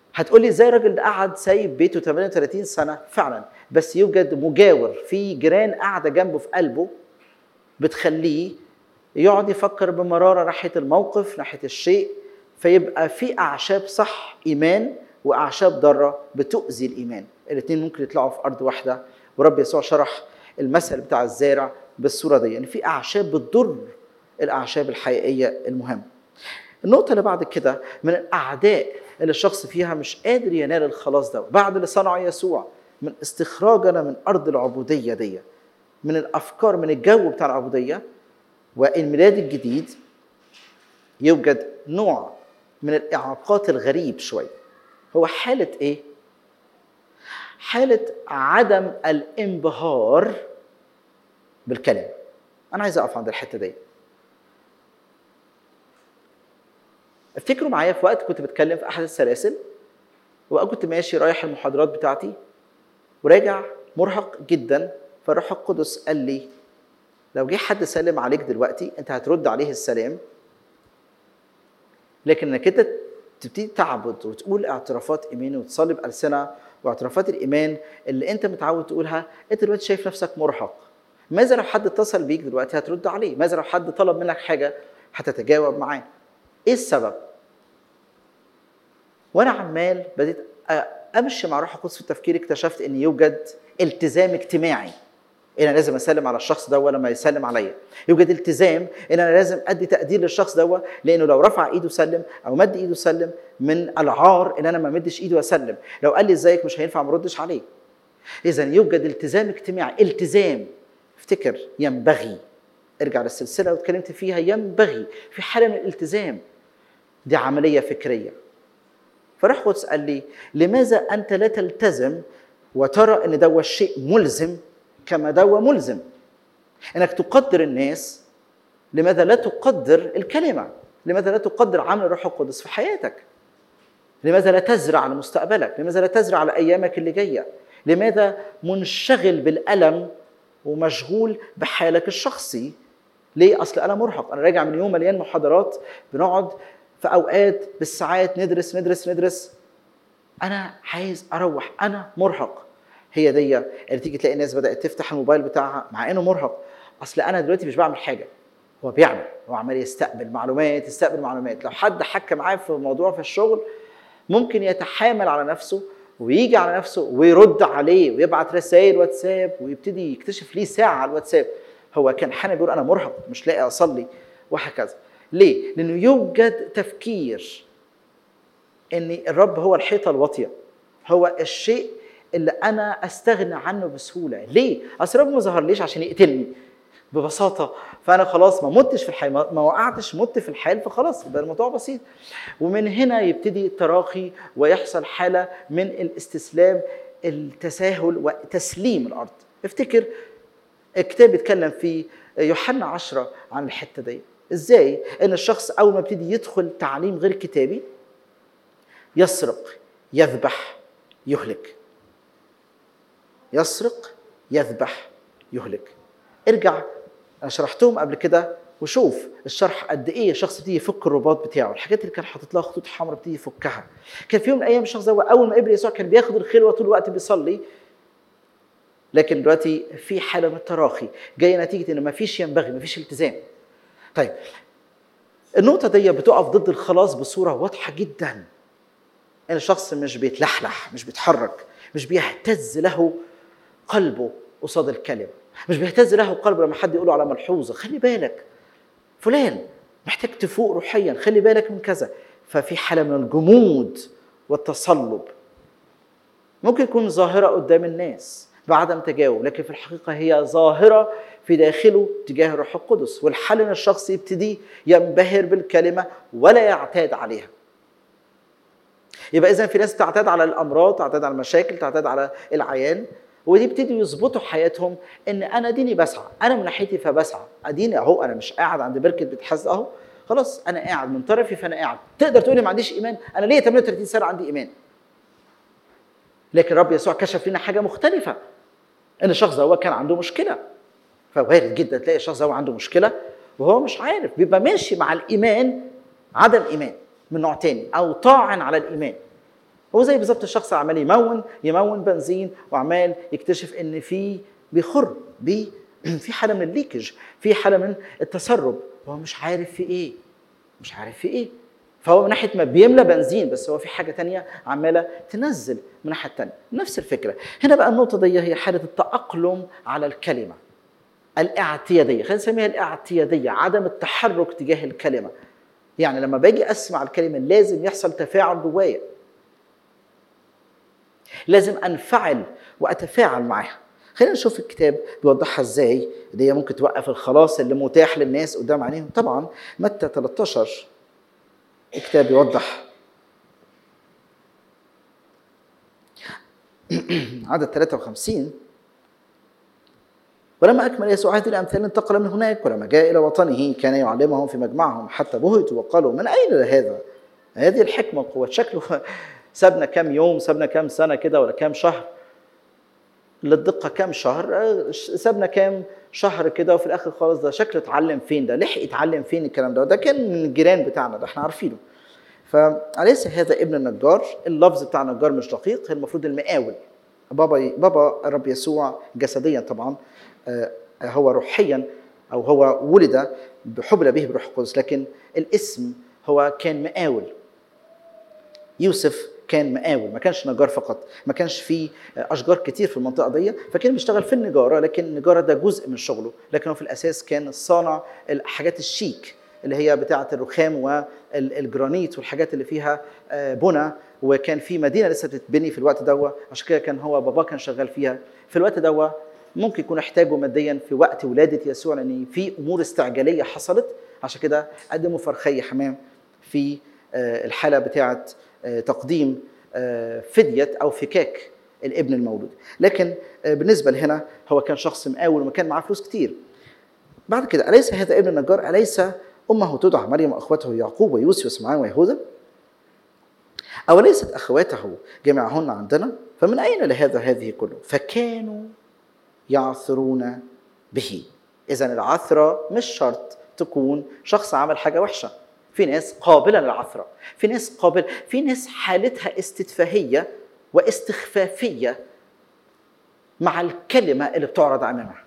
هتقول لي ازاي الراجل ده قعد سايب بيته 38 سنه فعلا بس يوجد مجاور في جيران قاعده جنبه في قلبه بتخليه يقعد يفكر بمراره ناحيه الموقف ناحيه الشيء فيبقى في اعشاب صح ايمان واعشاب ضاره بتؤذي الايمان الاثنين ممكن يطلعوا في ارض واحده ورب يسوع شرح المثل بتاع الزارع بالصوره دي يعني في اعشاب بتضر الاعشاب الحقيقيه المهمه النقطه اللي بعد كده من الاعداء اللي الشخص فيها مش قادر ينال الخلاص ده بعد اللي صنعه يسوع من استخراجنا من ارض العبوديه دي من الافكار من الجو بتاع العبوديه والميلاد الجديد يوجد نوع من الاعاقات الغريب شويه هو حاله ايه حاله عدم الانبهار بالكلمه انا عايز اقف عند الحته دي افتكروا معايا في وقت كنت بتكلم في احد السلاسل وكنت ماشي رايح المحاضرات بتاعتي وراجع مرهق جدا فالروح القدس قال لي لو جه حد سلم عليك دلوقتي انت هترد عليه السلام لكن انك انت تبتدي تعبد وتقول اعترافات ايمان وتصلي بالسنه واعترافات الايمان اللي انت متعود تقولها انت دلوقتي شايف نفسك مرهق ماذا لو حد اتصل بيك دلوقتي هترد عليه ماذا لو حد طلب منك حاجه هتتجاوب معاه ايه السبب وانا عمال بديت امشي مع روح القدس في التفكير اكتشفت ان يوجد التزام اجتماعي ان انا لازم اسلم على الشخص ده لما يسلم عليا يوجد التزام ان انا لازم ادي تقدير للشخص ده لانه لو رفع ايده سلم او مد ايده سلم من العار ان انا ما مدش ايده واسلم لو قال لي ازيك مش هينفع ما اردش عليه اذا يوجد التزام اجتماعي التزام افتكر ينبغي ارجع للسلسله واتكلمت فيها ينبغي في حاله من الالتزام دي عمليه فكريه فراح قدس قال لي لماذا انت لا تلتزم وترى ان ده الشيء ملزم كما ده ملزم انك تقدر الناس لماذا لا تقدر الكلمه لماذا لا تقدر عمل الروح القدس في حياتك لماذا لا تزرع لمستقبلك لماذا لا تزرع لايامك اللي جايه لماذا منشغل بالالم ومشغول بحالك الشخصي ليه اصل انا مرهق انا راجع من يوم مليان محاضرات بنقعد في اوقات بالساعات ندرس ندرس ندرس انا عايز اروح انا مرهق هي دي اللي تيجي تلاقي الناس بدات تفتح الموبايل بتاعها مع انه مرهق اصل انا دلوقتي مش بعمل حاجه هو بيعمل هو عمال يستقبل معلومات يستقبل معلومات لو حد حكى معاه في موضوع في الشغل ممكن يتحامل على نفسه ويجي على نفسه ويرد عليه ويبعت رسائل واتساب ويبتدي يكتشف ليه ساعه على الواتساب هو كان حانا بيقول انا مرهق مش لاقي اصلي وهكذا ليه؟ لانه يوجد تفكير ان الرب هو الحيطه الواطيه هو الشيء اللي انا استغنى عنه بسهوله ليه اصل الرب ما ظهرليش عشان يقتلني ببساطه فانا خلاص ما متش في الحياه ما وقعتش مت في الحال فخلاص يبقى الموضوع بسيط ومن هنا يبتدي التراخي ويحصل حاله من الاستسلام التساهل وتسليم الارض افتكر الكتاب بيتكلم في يوحنا عشرة عن الحته دي ازاي ان الشخص اول ما يبتدي يدخل تعليم غير كتابي يسرق يذبح يهلك يسرق يذبح يهلك ارجع انا شرحتهم قبل كده وشوف الشرح قد ايه الشخص بيبتدي يفك الرباط بتاعه الحاجات اللي كان حاطط لها خطوط حمراء بيبتدي يفكها كان في يوم من الايام الشخص ده اول ما قبل يسوع كان بياخد الخلوه طول الوقت بيصلي لكن دلوقتي في حاله من التراخي جايه نتيجه ان ما فيش ينبغي ما فيش التزام طيب النقطه دي بتقف ضد الخلاص بصوره واضحه جدا ان الشخص مش بيتلحلح مش بيتحرك مش بيهتز له قلبه قصاد الكلمه مش بيهتز له قلبه لما حد يقول له على ملحوظه خلي بالك فلان محتاج تفوق روحيا خلي بالك من كذا ففي حاله من الجمود والتصلب ممكن يكون ظاهره قدام الناس بعدم تجاوب لكن في الحقيقه هي ظاهره في داخله تجاه الروح القدس والحل ان الشخص يبتدي ينبهر بالكلمه ولا يعتاد عليها يبقى اذا في ناس تعتاد على الامراض تعتاد على المشاكل تعتاد على العيان ودي يبتدوا يظبطوا حياتهم ان انا ديني بسعى انا من ناحيتي فبسعى اديني اهو انا مش قاعد عند بركه بتحز اهو خلاص انا قاعد من طرفي فانا قاعد تقدر تقول لي ما عنديش ايمان انا ليه 38 سنه عندي ايمان لكن رب يسوع كشف لنا حاجه مختلفه ان الشخص ده هو كان عنده مشكله فوارد جدا تلاقي الشخص ده هو عنده مشكله وهو مش عارف بيبقى ماشي مع الايمان عدم ايمان من نوع تاني او طاعن على الايمان هو زي بالظبط الشخص عمال يمون يمون بنزين وعمال يكتشف ان في بيخر بي في حاله من الليكج في حاله من التسرب هو مش عارف في ايه مش عارف في ايه فهو من ناحيه ما بيملى بنزين بس هو في حاجه تانية عماله تنزل من الناحيه التانية نفس الفكره هنا بقى النقطه دي هي حاله التاقلم على الكلمه الاعتياديه خلينا نسميها الاعتياديه عدم التحرك تجاه الكلمه يعني لما باجي اسمع الكلمه لازم يحصل تفاعل جوايا لازم انفعل واتفاعل معاها خلينا نشوف الكتاب بيوضحها ازاي دي ممكن توقف الخلاص اللي متاح للناس قدام عينيهم طبعا متى 13 الكتاب بيوضح عدد 53 ولما أكمل يسوع هذه الأمثال انتقل من هناك ولما جاء إلى وطنه كان يعلمهم في مجمعهم حتى بهتوا وقالوا من أين هذا؟ هذه الحكمة والقوة شكله سابنا كام يوم سابنا كام سنة كده ولا كام شهر للدقة كام شهر سابنا كام شهر كده وفي الآخر خالص ده شكله اتعلم فين ده لحق يتعلم فين الكلام ده وده كان من الجيران بتاعنا ده احنا عارفينه فأليس هذا ابن النجار اللفظ بتاع النجار مش دقيق هي المفروض المقاول بابا بابا الرب يسوع جسديا طبعا هو روحيا او هو ولد بحبل به بروح القدس لكن الاسم هو كان مقاول يوسف كان مقاول ما كانش نجار فقط ما كانش في اشجار كتير في المنطقه دي فكان بيشتغل في النجاره لكن النجاره ده جزء من شغله لكن هو في الاساس كان صانع الحاجات الشيك اللي هي بتاعه الرخام والجرانيت والحاجات اللي فيها بنى وكان في مدينه لسه بتتبني في الوقت دوا عشان كده كان هو باباه كان شغال فيها في الوقت دوا ممكن يكون احتاجوا ماديا في وقت ولاده يسوع لان في امور استعجاليه حصلت عشان كده قدموا فرخي حمام في الحاله بتاعه تقديم فديه او فكاك الابن المولود لكن بالنسبه لهنا هو كان شخص مقاول وما كان معاه فلوس كتير بعد كده اليس هذا ابن النجار اليس امه تدعى مريم واخوته يعقوب ويوسف وسمعان ويهوذا أوليست أخواته جميعهن عندنا فمن أين لهذا هذه كله فكانوا يعثرون به إذا العثرة مش شرط تكون شخص عمل حاجة وحشة في ناس قابلة للعثرة في ناس قابل في ناس حالتها استتفاهية واستخفافية مع الكلمة اللي بتعرض أمامها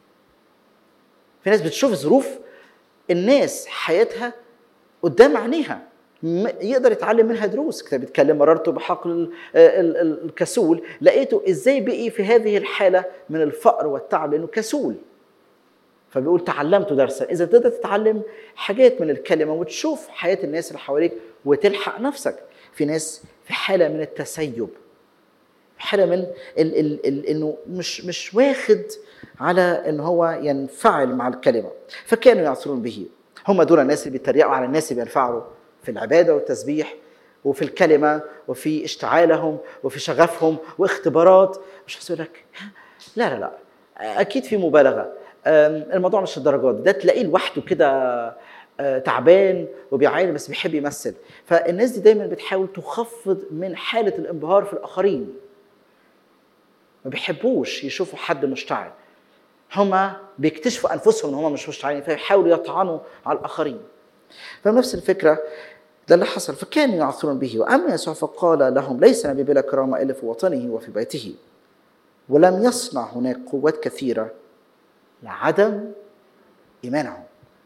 في ناس بتشوف ظروف الناس حياتها قدام عينيها يقدر يتعلم منها دروس كتاب بيتكلم مررت بحقل الكسول لقيته ازاي بقي في هذه الحاله من الفقر والتعب لانه كسول فبيقول تعلمت درسا اذا تقدر تتعلم حاجات من الكلمه وتشوف حياه الناس اللي حواليك وتلحق نفسك في ناس في حاله من التسيب حاله من ال ال ال انه مش مش واخد على ان هو ينفعل مع الكلمه فكانوا يعثرون به هم دول الناس اللي بيتريقوا على الناس اللي بينفعلوا في العباده والتسبيح وفي الكلمه وفي اشتعالهم وفي شغفهم واختبارات مش يقول لك لا لا لا اكيد في مبالغه الموضوع مش الدرجات ده تلاقيه لوحده كده تعبان وبيعاني بس بيحب يمثل فالناس دي دايما بتحاول تخفض من حاله الانبهار في الاخرين ما بيحبوش يشوفوا حد مشتعل هما بيكتشفوا انفسهم ان هما مش مشتعلين فيحاولوا يطعنوا على الاخرين فنفس الفكره ده اللي حصل فكانوا يعثرون به واما يسوع فقال لهم ليس نبي بلا كرامه الا في وطنه وفي بيته ولم يصنع هناك قوات كثيره لعدم ايمانهم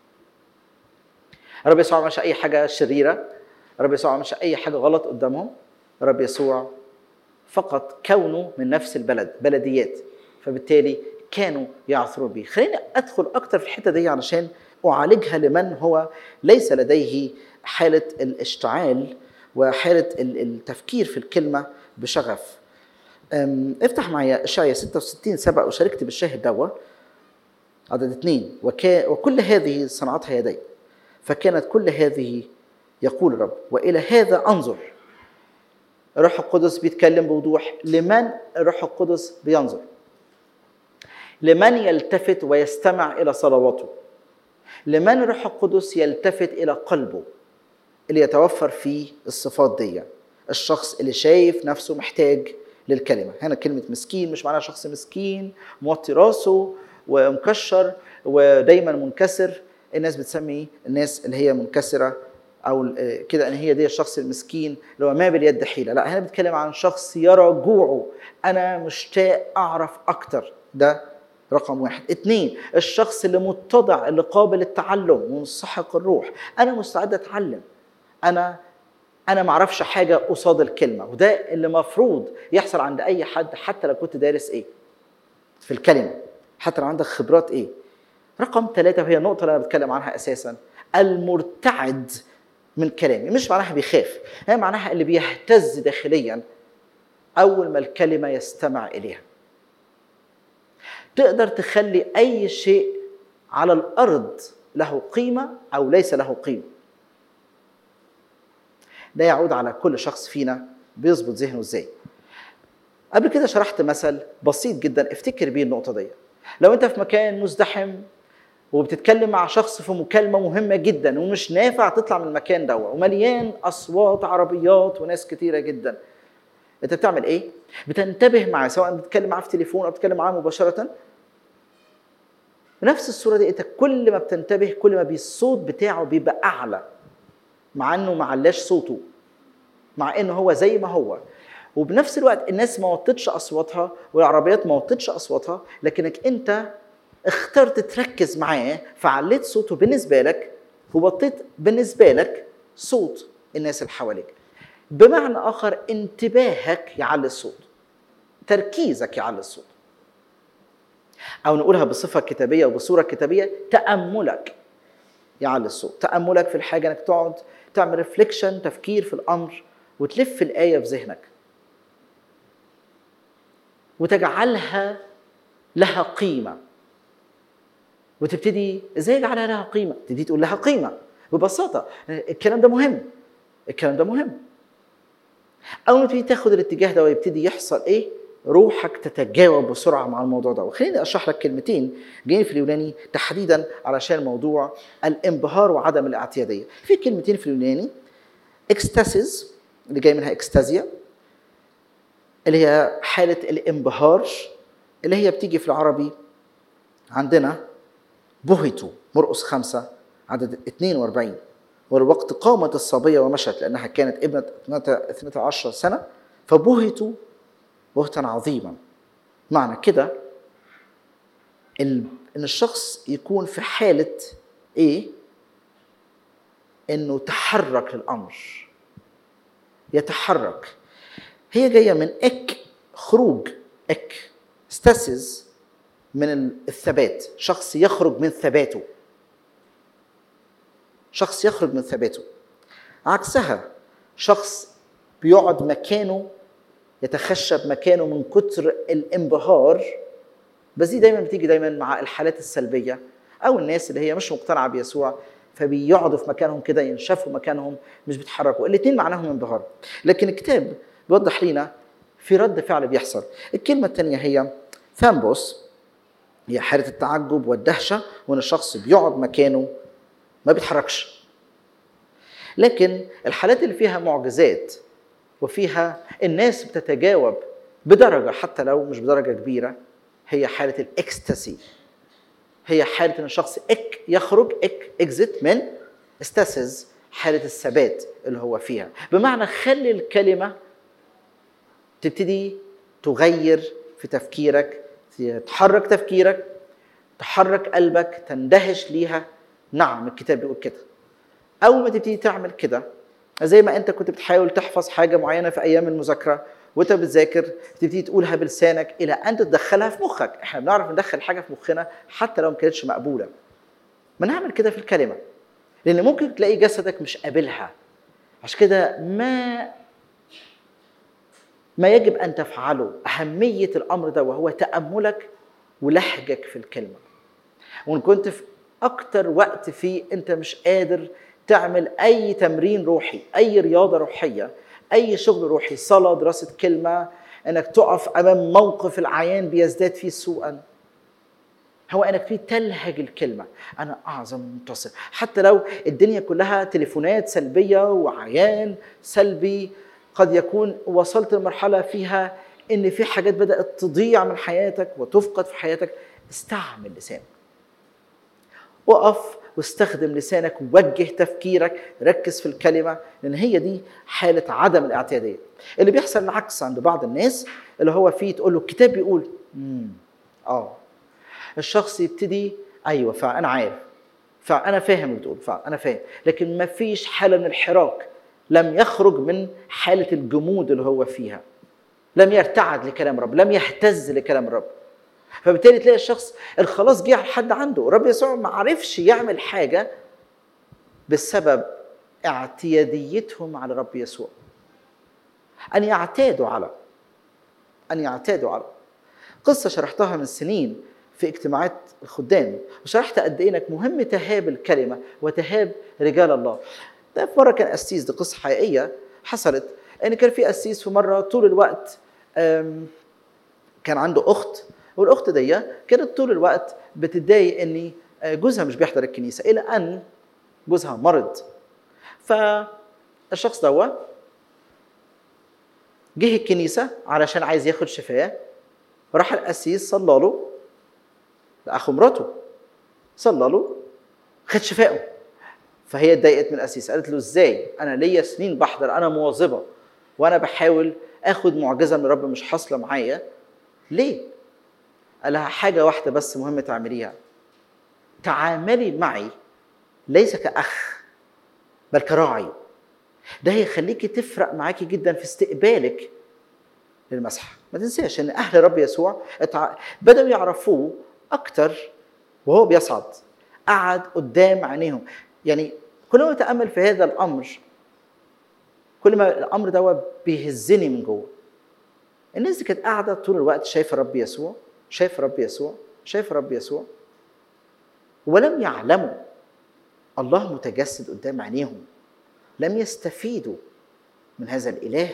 الرب يسوع ما عملش اي حاجه شريره الرب يسوع ما عملش اي حاجه غلط قدامهم الرب يسوع فقط كونه من نفس البلد بلديات فبالتالي كانوا يعثرون به خليني ادخل اكتر في الحته دي علشان اعالجها لمن هو ليس لديه حاله الاشتعال وحاله التفكير في الكلمه بشغف افتح معايا اشعيا 66 سبق وشاركت بالشاهد دوا عدد اثنين وكا وكل هذه صنعتها يدي فكانت كل هذه يقول الرب والى هذا انظر الروح القدس بيتكلم بوضوح لمن الروح القدس بينظر لمن يلتفت ويستمع الى صلواته لمن الروح القدس يلتفت الى قلبه اللي يتوفر فيه الصفات دي الشخص اللي شايف نفسه محتاج للكلمه هنا كلمه مسكين مش معناها شخص مسكين موطي راسه ومكشر ودايما منكسر الناس بتسمي الناس اللي هي منكسره او آه، كده ان هي دي الشخص المسكين اللي هو ما باليد حيله لا هنا بنتكلم عن شخص يرى جوعه انا مشتاق اعرف اكتر ده رقم واحد اتنين الشخص اللي متضع اللي قابل للتعلم ومنسحق الروح انا مستعد اتعلم انا انا ما اعرفش حاجه قصاد الكلمه وده اللي مفروض يحصل عند اي حد حتى لو كنت دارس ايه في الكلمه حتى لو عندك خبرات ايه رقم ثلاثة وهي النقطة اللي أنا بتكلم عنها أساسا المرتعد من كلامي مش معناها بيخاف هي معناها اللي بيهتز داخليا أول ما الكلمة يستمع إليها تقدر تخلي أي شيء على الأرض له قيمة أو ليس له قيمة ده يعود على كل شخص فينا بيظبط ذهنه ازاي قبل كده شرحت مثل بسيط جدا افتكر بيه النقطه دي لو انت في مكان مزدحم وبتتكلم مع شخص في مكالمه مهمه جدا ومش نافع تطلع من المكان ده ومليان اصوات عربيات وناس كتيره جدا انت بتعمل ايه بتنتبه معاه سواء بتتكلم معاه في تليفون او بتتكلم معاه مباشره نفس الصوره دي انت كل ما بتنتبه كل ما الصوت بتاعه بيبقى اعلى مع انه ما علاش صوته مع انه هو زي ما هو وبنفس الوقت الناس ما وطتش اصواتها والعربيات ما وطتش اصواتها لكنك انت اخترت تركز معاه فعليت صوته بالنسبه لك ووطيت بالنسبه لك صوت الناس اللي حواليك بمعنى اخر انتباهك يعلي الصوت تركيزك يعلي الصوت او نقولها بصفه كتابيه وبصوره كتابيه تاملك يعلي الصوت تاملك في الحاجه انك تقعد تعمل ريفليكشن تفكير في الامر وتلف الايه في ذهنك وتجعلها لها قيمه وتبتدي ازاي اجعلها لها قيمه تبتدي تقول لها قيمه ببساطه الكلام ده مهم الكلام ده مهم اول ما تبتدي تاخد الاتجاه ده ويبتدي يحصل ايه روحك تتجاوب بسرعه مع الموضوع ده وخليني اشرح لك كلمتين جايين في اليوناني تحديدا علشان موضوع الانبهار وعدم الاعتياديه في كلمتين في اليوناني اكستاسيز اللي جاي منها اكستازيا اللي هي حاله الانبهار اللي هي بتيجي في العربي عندنا بهتوا مرقس خمسة عدد 42 والوقت قامت الصبية ومشت لأنها كانت ابنة 12 سنة فبهتوا بهتا عظيما معنى كده ان الشخص يكون في حاله ايه انه تحرك للامر يتحرك هي جايه من اك خروج اك استسز من الثبات شخص يخرج من ثباته شخص يخرج من ثباته عكسها شخص بيقعد مكانه يتخشب مكانه من كتر الانبهار بس دي دايما بتيجي دايما مع الحالات السلبيه او الناس اللي هي مش مقتنعه بيسوع فبيقعدوا في مكانهم كده ينشفوا مكانهم مش بيتحركوا الاثنين معناهم انبهار لكن الكتاب بيوضح لنا في رد فعل بيحصل الكلمه الثانيه هي ثامبوس هي حاله التعجب والدهشه وان الشخص بيقعد مكانه ما بيتحركش لكن الحالات اللي فيها معجزات وفيها الناس بتتجاوب بدرجه حتى لو مش بدرجه كبيره هي حاله الاكستاسي هي حاله ان الشخص اك يخرج اك اكزيت من استاسز حاله الثبات اللي هو فيها بمعنى خلي الكلمه تبتدي تغير في تفكيرك تحرك تفكيرك تحرك قلبك تندهش ليها نعم الكتاب بيقول كده اول ما تبتدي تعمل كده زي ما انت كنت بتحاول تحفظ حاجه معينه في ايام المذاكره وانت بتذاكر تبتدي تقولها بلسانك الى ان تدخلها في مخك احنا بنعرف ندخل حاجه في مخنا حتى لو ما كانتش مقبوله ما نعمل كده في الكلمه لان ممكن تلاقي جسدك مش قابلها عشان كده ما ما يجب ان تفعله اهميه الامر ده وهو تاملك ولهجك في الكلمه وان كنت في اكتر وقت فيه انت مش قادر تعمل اي تمرين روحي اي رياضه روحيه اي شغل روحي صلاه دراسه كلمه انك تقف امام موقف العيان بيزداد فيه سوءا هو انك في تلهج الكلمه انا اعظم منتصر حتى لو الدنيا كلها تليفونات سلبيه وعيان سلبي قد يكون وصلت لمرحله فيها ان في حاجات بدات تضيع من حياتك وتفقد في حياتك استعمل لسانك وقف واستخدم لسانك ووجه تفكيرك ركز في الكلمه لان هي دي حاله عدم الاعتياديه اللي بيحصل العكس عند بعض الناس اللي هو فيه تقول له الكتاب بيقول امم اه الشخص يبتدي ايوه فانا عارف فانا فاهم اللي بتقول فانا فاهم لكن ما فيش حاله من الحراك لم يخرج من حاله الجمود اللي هو فيها لم يرتعد لكلام رب لم يهتز لكلام رب فبالتالي تلاقي الشخص الخلاص جه لحد عنده الرب يسوع ما عرفش يعمل حاجه بسبب اعتياديتهم على رب يسوع ان يعتادوا على ان يعتادوا على قصه شرحتها من سنين في اجتماعات الخدام وشرحت قد ايه انك مهم تهاب الكلمه وتهاب رجال الله ده في مره كان قسيس دي قصه حقيقيه حصلت ان كان في قسيس في مره طول الوقت أم، كان عنده اخت والاخت دي كانت طول الوقت بتتضايق ان جوزها مش بيحضر الكنيسه الى ان جوزها مرض فالشخص دوا جه الكنيسه علشان عايز ياخد شفاه راح القسيس صلى له لاخو مراته صلى له خد شفائه فهي اتضايقت من القسيس قالت له ازاي انا ليا سنين بحضر انا مواظبه وانا بحاول اخد معجزه من الرب مش حاصله معايا ليه قال لها حاجه واحده بس مهم تعمليها تعاملي معي ليس كاخ بل كراعي ده هيخليكي تفرق معاكي جدا في استقبالك للمسح ما تنساش ان اهل رب يسوع اتع... بداوا يعرفوه اكتر وهو بيصعد قعد قدام عينيهم يعني كل ما اتامل في هذا الامر كل ما الامر ده بيهزني من جوه الناس دي كانت قاعده طول الوقت شايفه رب يسوع شايفه رب يسوع شايفه رب يسوع ولم يعلموا الله متجسد قدام عينيهم لم يستفيدوا من هذا الاله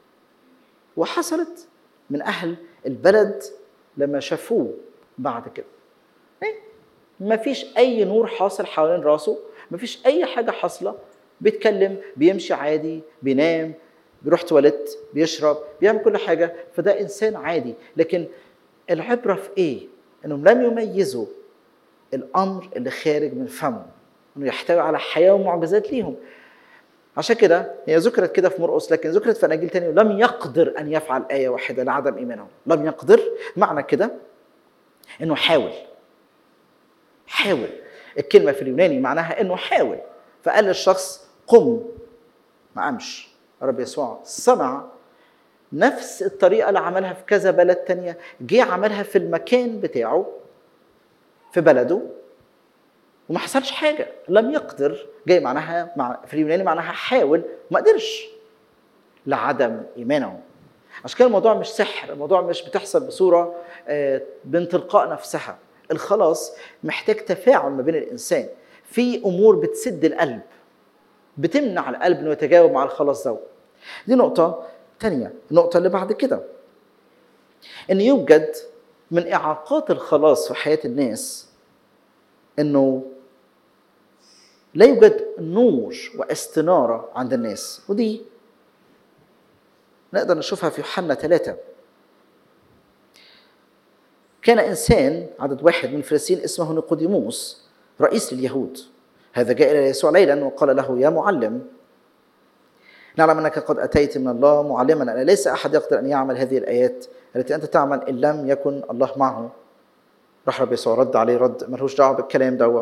وحصلت من اهل البلد لما شافوه بعد كده ما فيش اي نور حاصل حوالين راسه ما فيش اي حاجه حاصله بيتكلم بيمشي عادي بينام بيروح تواليت بيشرب بيعمل كل حاجه فده انسان عادي لكن العبره في ايه انهم لم يميزوا الامر اللي خارج من فمه انه يحتوي على حياه ومعجزات ليهم عشان كده هي ذكرت كده في مرقس لكن ذكرت في اناجيل تاني لم يقدر ان يفعل ايه واحده لعدم ايمانهم لم يقدر معنى كده انه حاول حاول الكلمه في اليوناني معناها انه حاول فقال للشخص قم ما قامش رب يسوع صنع نفس الطريقه اللي عملها في كذا بلد تانية جه عملها في المكان بتاعه في بلده وما حصلش حاجه لم يقدر جاي معناها مع في اليوناني معناها حاول ما قدرش لعدم ايمانه عشان كده الموضوع مش سحر الموضوع مش بتحصل بصوره آه، من تلقاء نفسها الخلاص محتاج تفاعل ما بين الانسان في امور بتسد القلب بتمنع القلب انه يتجاوب مع الخلاص ده دي نقطه تانية النقطه اللي بعد كده ان يوجد من اعاقات الخلاص في حياه الناس انه لا يوجد نور واستناره عند الناس ودي نقدر نشوفها في يوحنا ثلاثة كان إنسان عدد واحد من الفريسيين اسمه نيقوديموس رئيس لليهود هذا جاء إلى يسوع ليلا وقال له يا معلم نعلم أنك قد أتيت من الله معلما أن ليس أحد يقدر أن يعمل هذه الآيات التي أنت تعمل إن لم يكن الله معه راح رب يسوع رد عليه رد ملهوش دعوة بالكلام دوا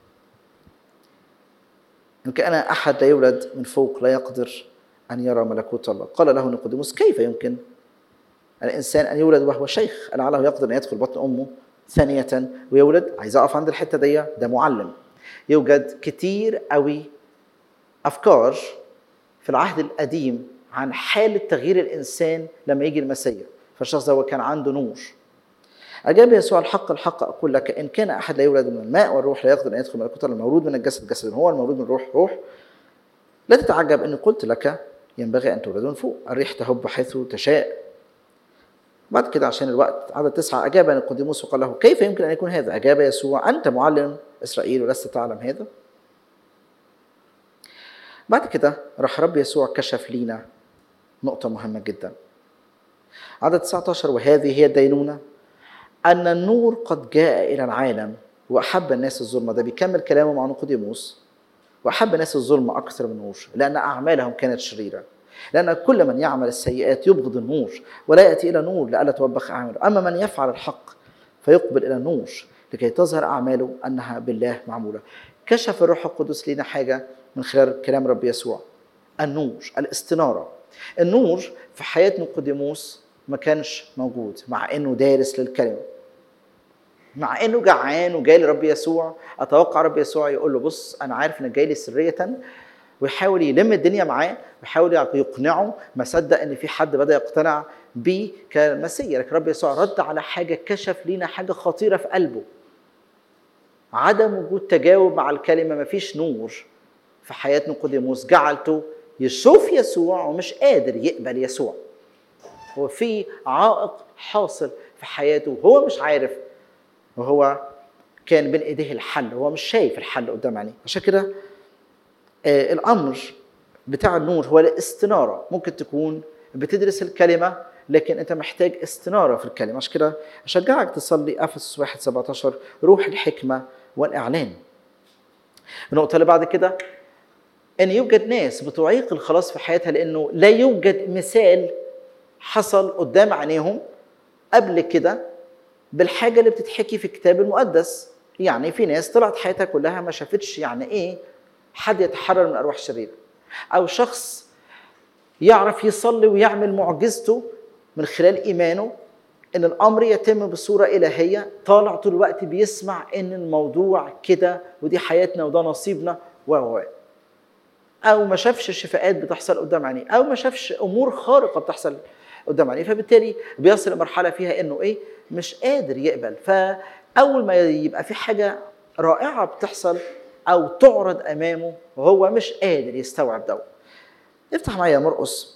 إن كان أحد لا يولد من فوق لا يقدر أن يرى ملكوت الله قال له نيقوديموس كيف يمكن الإنسان أن يولد وهو شيخ لعله يقدر أن يدخل بطن أمه ثانية ويولد عايز أقف عند الحتة دي ده معلم يوجد كتير قوي أفكار في العهد القديم عن حالة تغيير الإنسان لما يجي المسيح فالشخص ده كان عنده نور أجاب يسوع الحق الحق أقول لك إن كان أحد لا يولد من الماء والروح لا يقدر أن يدخل ملكوت الله المولود من الجسد جسد هو المولود من الروح روح لا تتعجب أني قلت لك ينبغي أن تولد من فوق الريح تهب حيث تشاء بعد كده عشان الوقت عدد تسعة أجاب نيقوديموس وقال له كيف يمكن أن يكون هذا؟ أجاب يسوع أنت معلم إسرائيل ولست تعلم هذا؟ بعد كده راح رب يسوع كشف لينا نقطة مهمة جدا عدد 19 وهذه هي الدينونة أن النور قد جاء إلى العالم واحب الناس الظلمه ده بيكمل كلامه مع نيقوديموس واحب الناس الظلمه اكثر من النور لان اعمالهم كانت شريره لان كل من يعمل السيئات يبغض النور ولا ياتي الى النور لئلا توبخ اعماله اما من يفعل الحق فيقبل الى النور لكي تظهر اعماله انها بالله معموله كشف الروح القدس لنا حاجه من خلال كلام رب يسوع النور الاستناره النور في حياه نيقوديموس ما كانش موجود مع انه دارس للكلمه مع انه جعان وجاي لرب يسوع اتوقع رب يسوع يقول له بص انا عارف انك جاي لي سريه ويحاول يلم الدنيا معاه ويحاول يقنعه ما صدق ان في حد بدا يقتنع بيه كمسيح لكن رب يسوع رد على حاجه كشف لينا حاجه خطيره في قلبه عدم وجود تجاوب مع الكلمه ما فيش نور في حياه نيقوديموس جعلته يشوف يسوع ومش قادر يقبل يسوع هو في عائق حاصل في حياته هو مش عارف وهو كان بين ايديه الحل هو مش شايف الحل قدام عينيه عشان كده آه الامر بتاع النور هو الاستناره ممكن تكون بتدرس الكلمه لكن انت محتاج استناره في الكلمه عشان كده اشجعك تصلي افسس 1 17 روح الحكمه والاعلان النقطه اللي بعد كده ان يوجد ناس بتعيق الخلاص في حياتها لانه لا يوجد مثال حصل قدام عينيهم قبل كده بالحاجه اللي بتتحكي في الكتاب المقدس يعني في ناس طلعت حياتها كلها ما شافتش يعني ايه حد يتحرر من ارواح شريره او شخص يعرف يصلي ويعمل معجزته من خلال ايمانه ان الامر يتم بصوره الهيه طالع طول الوقت بيسمع ان الموضوع كده ودي حياتنا وده نصيبنا و او ما شافش شفاءات بتحصل قدام عينيه او ما شافش امور خارقه بتحصل قدام عينيه فبالتالي بيصل لمرحله فيها انه ايه مش قادر يقبل فاول ما يبقى في حاجه رائعه بتحصل او تعرض امامه وهو مش قادر يستوعب ده افتح معايا مرقس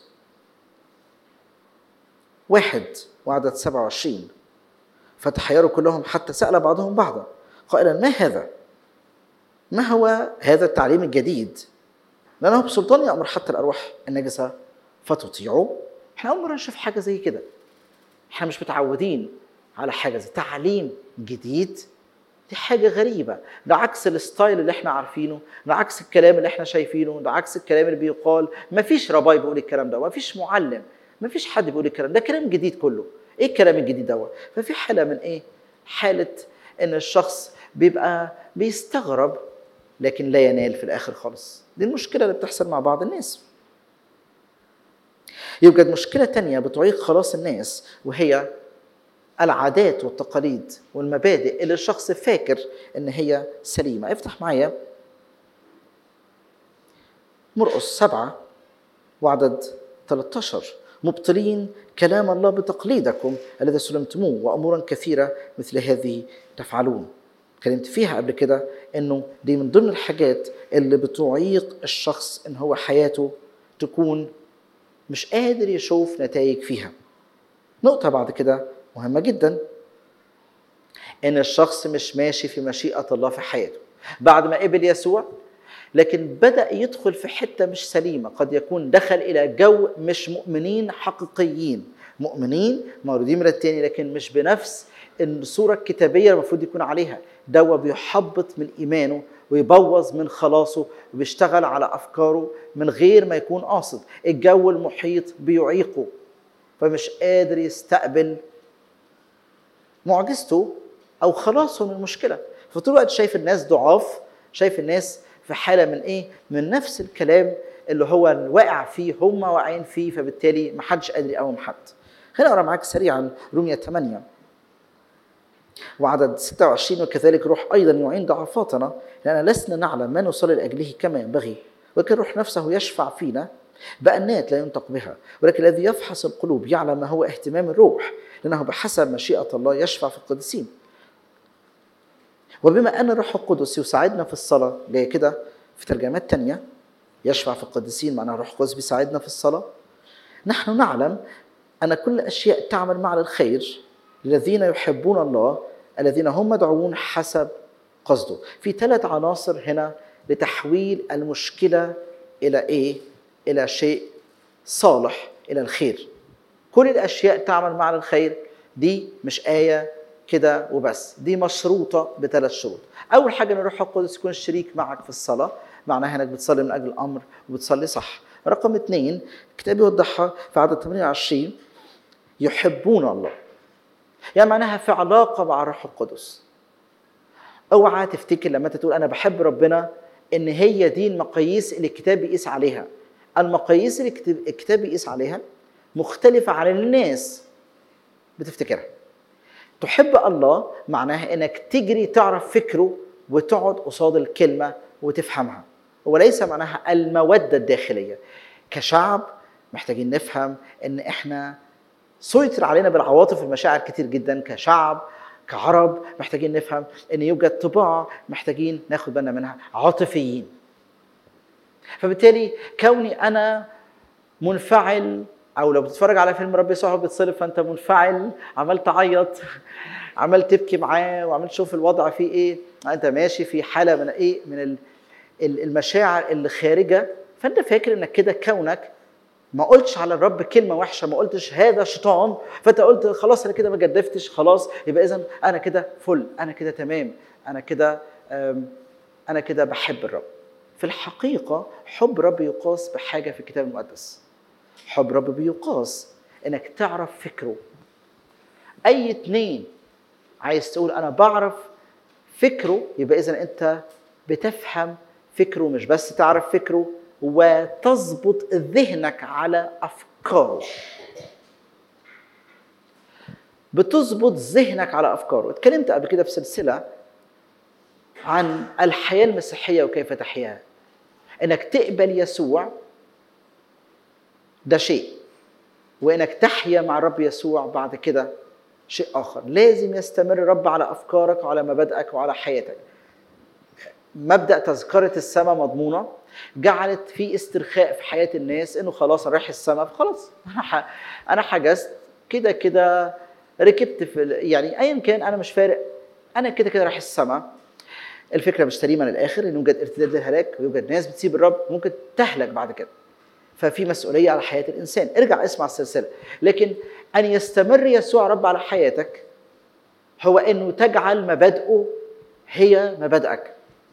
واحد وعدد 27 فتحيروا كلهم حتى سأل بعضهم بعضا قائلا ما هذا؟ ما هو هذا التعليم الجديد؟ لأنه بسلطان يأمر حتى الأرواح النجسة فتطيعوا احنا أول مرة نشوف حاجة زي كده احنا مش متعودين على حاجة زي تعليم جديد دي حاجة غريبة ده عكس الستايل اللي احنا عارفينه ده عكس الكلام اللي احنا شايفينه ده عكس الكلام اللي بيقال مفيش رباي بيقول الكلام ده مفيش معلم مفيش حد بيقول الكلام ده كلام جديد كله ايه الكلام الجديد دوت ففي حالة من ايه حالة ان الشخص بيبقى بيستغرب لكن لا ينال في الاخر خالص دي المشكلة اللي بتحصل مع بعض الناس يوجد مشكلة تانية بتعيق خلاص الناس وهي العادات والتقاليد والمبادئ اللي الشخص فاكر ان هي سليمة افتح معايا مرقس سبعة وعدد 13 مبطلين كلام الله بتقليدكم الذي سلمتموه وامورا كثيره مثل هذه تفعلون اتكلمت فيها قبل كده انه دي من ضمن الحاجات اللي بتعيق الشخص ان هو حياته تكون مش قادر يشوف نتائج فيها نقطة بعد كده مهمة جدا ان الشخص مش ماشي في مشيئة الله في حياته بعد ما قبل يسوع لكن بدأ يدخل في حتة مش سليمة قد يكون دخل إلى جو مش مؤمنين حقيقيين مؤمنين مولودين من التاني لكن مش بنفس الصورة الكتابية المفروض يكون عليها دوا بيحبط من إيمانه ويبوظ من خلاصه وبيشتغل على أفكاره من غير ما يكون قاصد الجو المحيط بيعيقه فمش قادر يستقبل معجزته أو خلاصه من المشكلة فطول الوقت شايف الناس ضعاف شايف الناس في حاله من ايه؟ من نفس الكلام اللي هو واقع فيه هم واقعين فيه فبالتالي ما حدش قادر يقاوم حد. خليني اقرا معاك سريعا رومية 8 وعدد 26 وكذلك روح ايضا يعين ضعفاتنا لان لسنا نعلم ما نصلي لاجله كما ينبغي ولكن روح نفسه يشفع فينا بأنات لا ينطق بها ولكن الذي يفحص القلوب يعلم ما هو اهتمام الروح لأنه بحسب مشيئة الله يشفع في القديسين وبما ان الروح القدس يساعدنا في الصلاه جاي كده في ترجمات تانية يشفع في القديسين معناها الروح القدس بيساعدنا في الصلاه نحن نعلم ان كل اشياء تعمل مع الخير للذين يحبون الله الذين هم مدعوون حسب قصده في ثلاث عناصر هنا لتحويل المشكله الى ايه الى شيء صالح الى الخير كل الاشياء تعمل مع الخير دي مش ايه كده وبس دي مشروطه بثلاث شروط اول حاجه ان الروح القدس يكون شريك معك في الصلاه معناها انك بتصلي من اجل الامر وبتصلي صح رقم اثنين الكتاب يوضحها في عدد 28 يحبون الله يعني معناها في علاقه مع الروح القدس اوعى تفتكر لما انت تقول انا بحب ربنا ان هي دي المقاييس اللي الكتاب بيقيس عليها المقاييس اللي الكتاب- الكتاب بيقيس عليها مختلفه عن الناس بتفتكرها تحب الله معناها انك تجري تعرف فكره وتقعد قصاد الكلمه وتفهمها وليس معناها الموده الداخليه كشعب محتاجين نفهم ان احنا سيطر علينا بالعواطف والمشاعر كتير جدا كشعب كعرب محتاجين نفهم ان يوجد طباع محتاجين ناخد بالنا منها عاطفيين فبالتالي كوني انا منفعل او لو بتتفرج على فيلم ربي صاحب بتصلب فانت منفعل عمال تعيط عمال تبكي معاه وعمال تشوف الوضع فيه ايه انت ماشي في حاله من ايه من ال- ال- المشاعر اللي خارجه فانت فاكر انك كده كونك ما قلتش على الرب كلمه وحشه ما قلتش هذا شيطان فانت قلت خلاص انا كده ما جدفتش خلاص يبقى اذا انا كده فل انا كده تمام انا كده أم، انا كده بحب الرب في الحقيقه حب رب يقاس بحاجه في الكتاب المقدس حب رب بيقاس انك تعرف فكره اي اتنين عايز تقول انا بعرف فكره يبقى اذا انت بتفهم فكره مش بس تعرف فكره وتظبط ذهنك على افكاره بتظبط ذهنك على افكاره اتكلمت قبل كده في سلسله عن الحياه المسيحيه وكيف تحياها انك تقبل يسوع ده شيء وانك تحيا مع الرب يسوع بعد كده شيء اخر لازم يستمر الرب على افكارك وعلى مبادئك وعلى حياتك مبدا تذكره السماء مضمونه جعلت في استرخاء في حياه الناس انه خلاص انا رايح السماء فخلاص انا ح... انا حجزت كده كده ركبت في ال- يعني ايا كان انا مش فارق انا كده كده رايح السماء الفكره مش سليمه للاخر ان يوجد ارتداد للهلاك ويوجد ناس بتسيب الرب ممكن تهلك بعد كده ففي مسؤوليه على حياه الانسان ارجع اسمع السلسله لكن ان يستمر يسوع رب على حياتك هو انه تجعل مبادئه هي مبادئك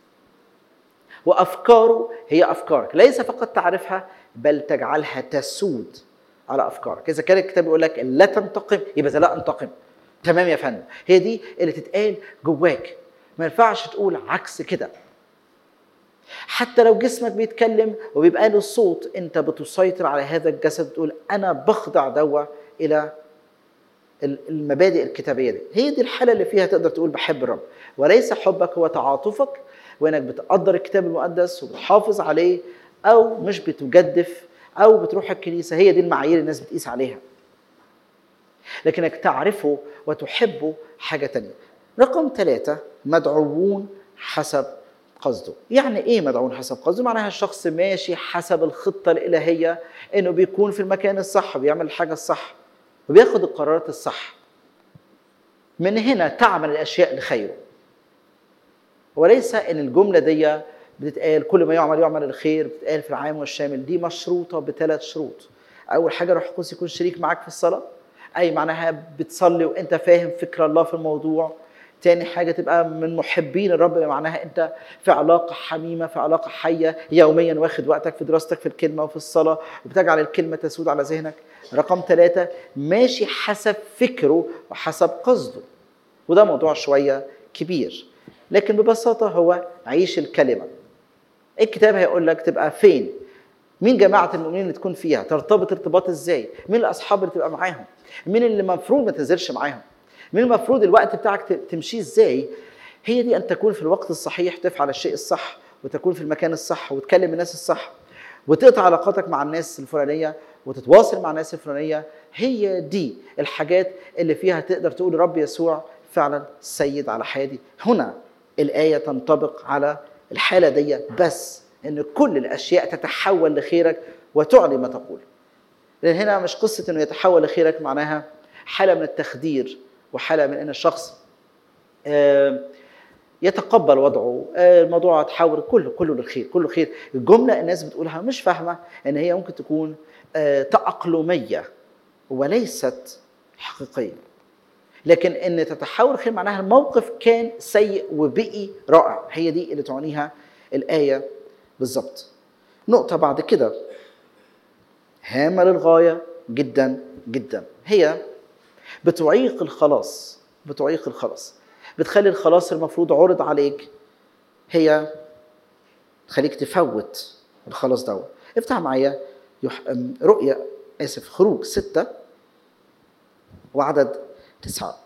وافكاره هي افكارك ليس فقط تعرفها بل تجعلها تسود على افكارك اذا كان الكتاب يقول لك لا تنتقم يبقى إذا لا انتقم تمام يا فندم هي دي اللي تتقال جواك ما ينفعش تقول عكس كده حتى لو جسمك بيتكلم وبيبقى له صوت انت بتسيطر على هذا الجسد تقول انا بخضع دوا الى المبادئ الكتابيه دي هي دي الحاله اللي فيها تقدر تقول بحب الرب وليس حبك هو تعاطفك وانك بتقدر الكتاب المقدس وبتحافظ عليه او مش بتجدف او بتروح الكنيسه هي دي المعايير الناس بتقيس عليها لكنك تعرفه وتحبه حاجه تانية رقم ثلاثة مدعوون حسب قصده يعني ايه مدعون حسب قصده معناها الشخص ماشي حسب الخطه الالهيه انه بيكون في المكان الصح بيعمل الحاجه الصح وبياخد القرارات الصح من هنا تعمل الاشياء لخيره وليس ان الجمله دي بتتقال كل ما يعمل يعمل الخير بتتقال في العام والشامل دي مشروطه بثلاث شروط اول حاجه روح القدس يكون شريك معاك في الصلاه اي معناها بتصلي وانت فاهم فكر الله في الموضوع تاني حاجة تبقى من محبين الرب معناها أنت في علاقة حميمة في علاقة حية يوميا واخد وقتك في دراستك في الكلمة وفي الصلاة وبتجعل الكلمة تسود على ذهنك رقم ثلاثة ماشي حسب فكره وحسب قصده وده موضوع شوية كبير لكن ببساطة هو عيش الكلمة الكتاب هيقول لك تبقى فين مين جماعة المؤمنين اللي تكون فيها ترتبط ارتباط ازاي مين الأصحاب اللي تبقى معاهم مين اللي المفروض ما تنزلش معاهم مين المفروض الوقت بتاعك تمشيه ازاي هي دي ان تكون في الوقت الصحيح تفعل الشيء الصح وتكون في المكان الصح وتكلم الناس الصح وتقطع علاقاتك مع الناس الفلانيه وتتواصل مع الناس الفلانيه هي دي الحاجات اللي فيها تقدر تقول رب يسوع فعلا سيد على حياتي هنا الايه تنطبق على الحاله دي بس ان كل الاشياء تتحول لخيرك وتعلي ما تقول لان هنا مش قصه انه يتحول لخيرك معناها حاله من التخدير وحاله من ان الشخص يتقبل وضعه الموضوع تحول كله كله للخير كله خير الجمله الناس بتقولها مش فاهمه ان هي ممكن تكون تاقلميه وليست حقيقيه لكن ان تتحول خير معناها الموقف كان سيء وبقي رائع هي دي اللي تعنيها الايه بالظبط نقطه بعد كده هامه للغايه جدا جدا هي بتعيق الخلاص بتعيق الخلاص بتخلي الخلاص المفروض عرض عليك هي تخليك تفوت الخلاص دوت افتح معايا يح... رؤيا اسف خروج ستة وعدد تسعة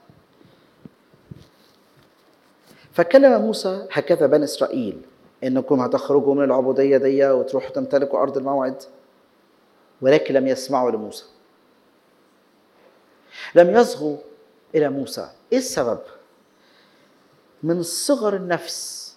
فكلم موسى هكذا بني اسرائيل انكم هتخرجوا من العبوديه دي وتروحوا تمتلكوا ارض الموعد ولكن لم يسمعوا لموسى لم يصغوا الى موسى ايه السبب من صغر النفس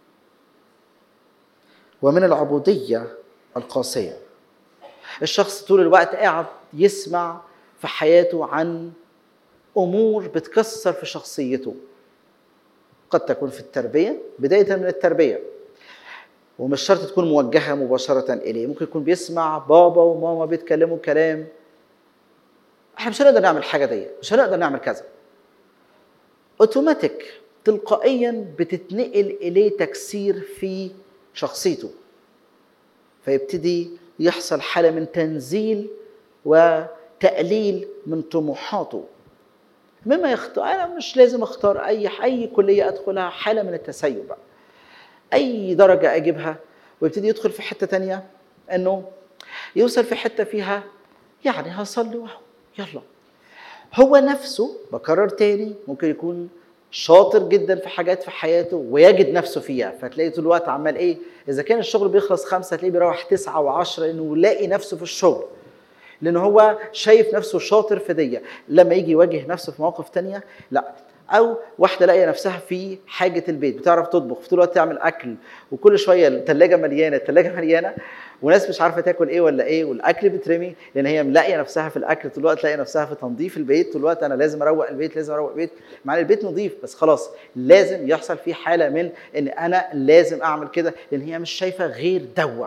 ومن العبوديه القاسيه الشخص طول الوقت قاعد يسمع في حياته عن امور بتكسر في شخصيته قد تكون في التربيه بدايه من التربيه ومش شرط تكون موجهه مباشره اليه ممكن يكون بيسمع بابا وماما بيتكلموا كلام احنا مش هنقدر نعمل حاجه دي مش هنقدر نعمل كذا اوتوماتيك تلقائيا بتتنقل اليه تكسير في شخصيته فيبتدي يحصل حاله من تنزيل وتقليل من طموحاته مما يختار انا مش لازم اختار اي اي كليه ادخلها حاله من التسيب بقى اي درجه اجيبها ويبتدي يدخل في حته تانية انه يوصل في حته فيها يعني هصلي وهو يلا هو نفسه بكرر تاني ممكن يكون شاطر جدا في حاجات في حياته ويجد نفسه فيها فتلاقي طول الوقت عمال ايه اذا كان الشغل بيخلص خمسة تلاقيه بيروح تسعة وعشرة لانه يلاقي نفسه في الشغل لان هو شايف نفسه شاطر في دي لما يجي يواجه نفسه في مواقف تانية لا او واحده لاقيه نفسها في حاجه البيت بتعرف تطبخ في طول الوقت تعمل اكل وكل شويه الثلاجه مليانه الثلاجه مليانه وناس مش عارفه تاكل ايه ولا ايه والاكل بيترمي لان هي ملاقيه نفسها في الاكل طول الوقت لاقيه نفسها في تنظيف البيت طول الوقت انا لازم اروق البيت لازم اروق البيت مع ان البيت نظيف بس خلاص لازم يحصل فيه حاله من ان انا لازم اعمل كده لان هي مش شايفه غير دوا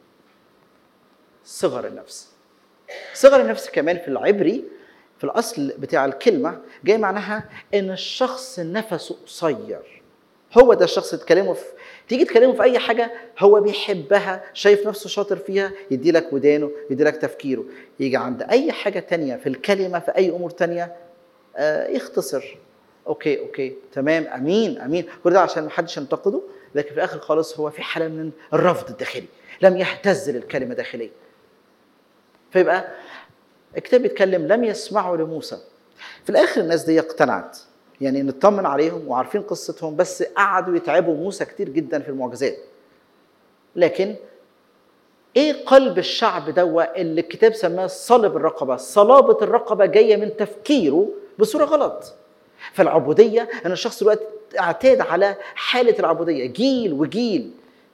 صغر النفس صغر النفس كمان في العبري في الاصل بتاع الكلمه جاي معناها ان الشخص نفسه قصير هو ده الشخص تكلمه في تيجي تكلمه في اي حاجه هو بيحبها شايف نفسه شاطر فيها يدي لك ودانه يدي لك تفكيره يجي عند اي حاجه تانية في الكلمه في اي امور تانية آه يختصر اوكي اوكي تمام امين امين كل ده عشان ما حدش ينتقده لكن في الاخر خالص هو في حاله من الرفض الداخلي لم يهتز للكلمه داخليا فيبقى الكتاب بيتكلم لم يسمعوا لموسى في الاخر الناس دي اقتنعت يعني نطمن عليهم وعارفين قصتهم بس قعدوا يتعبوا موسى كتير جدا في المعجزات لكن ايه قلب الشعب دوا اللي الكتاب سماه صلب الرقبه صلابه الرقبه جايه من تفكيره بصوره غلط فالعبوديه ان الشخص دلوقتي اعتاد على حاله العبوديه جيل وجيل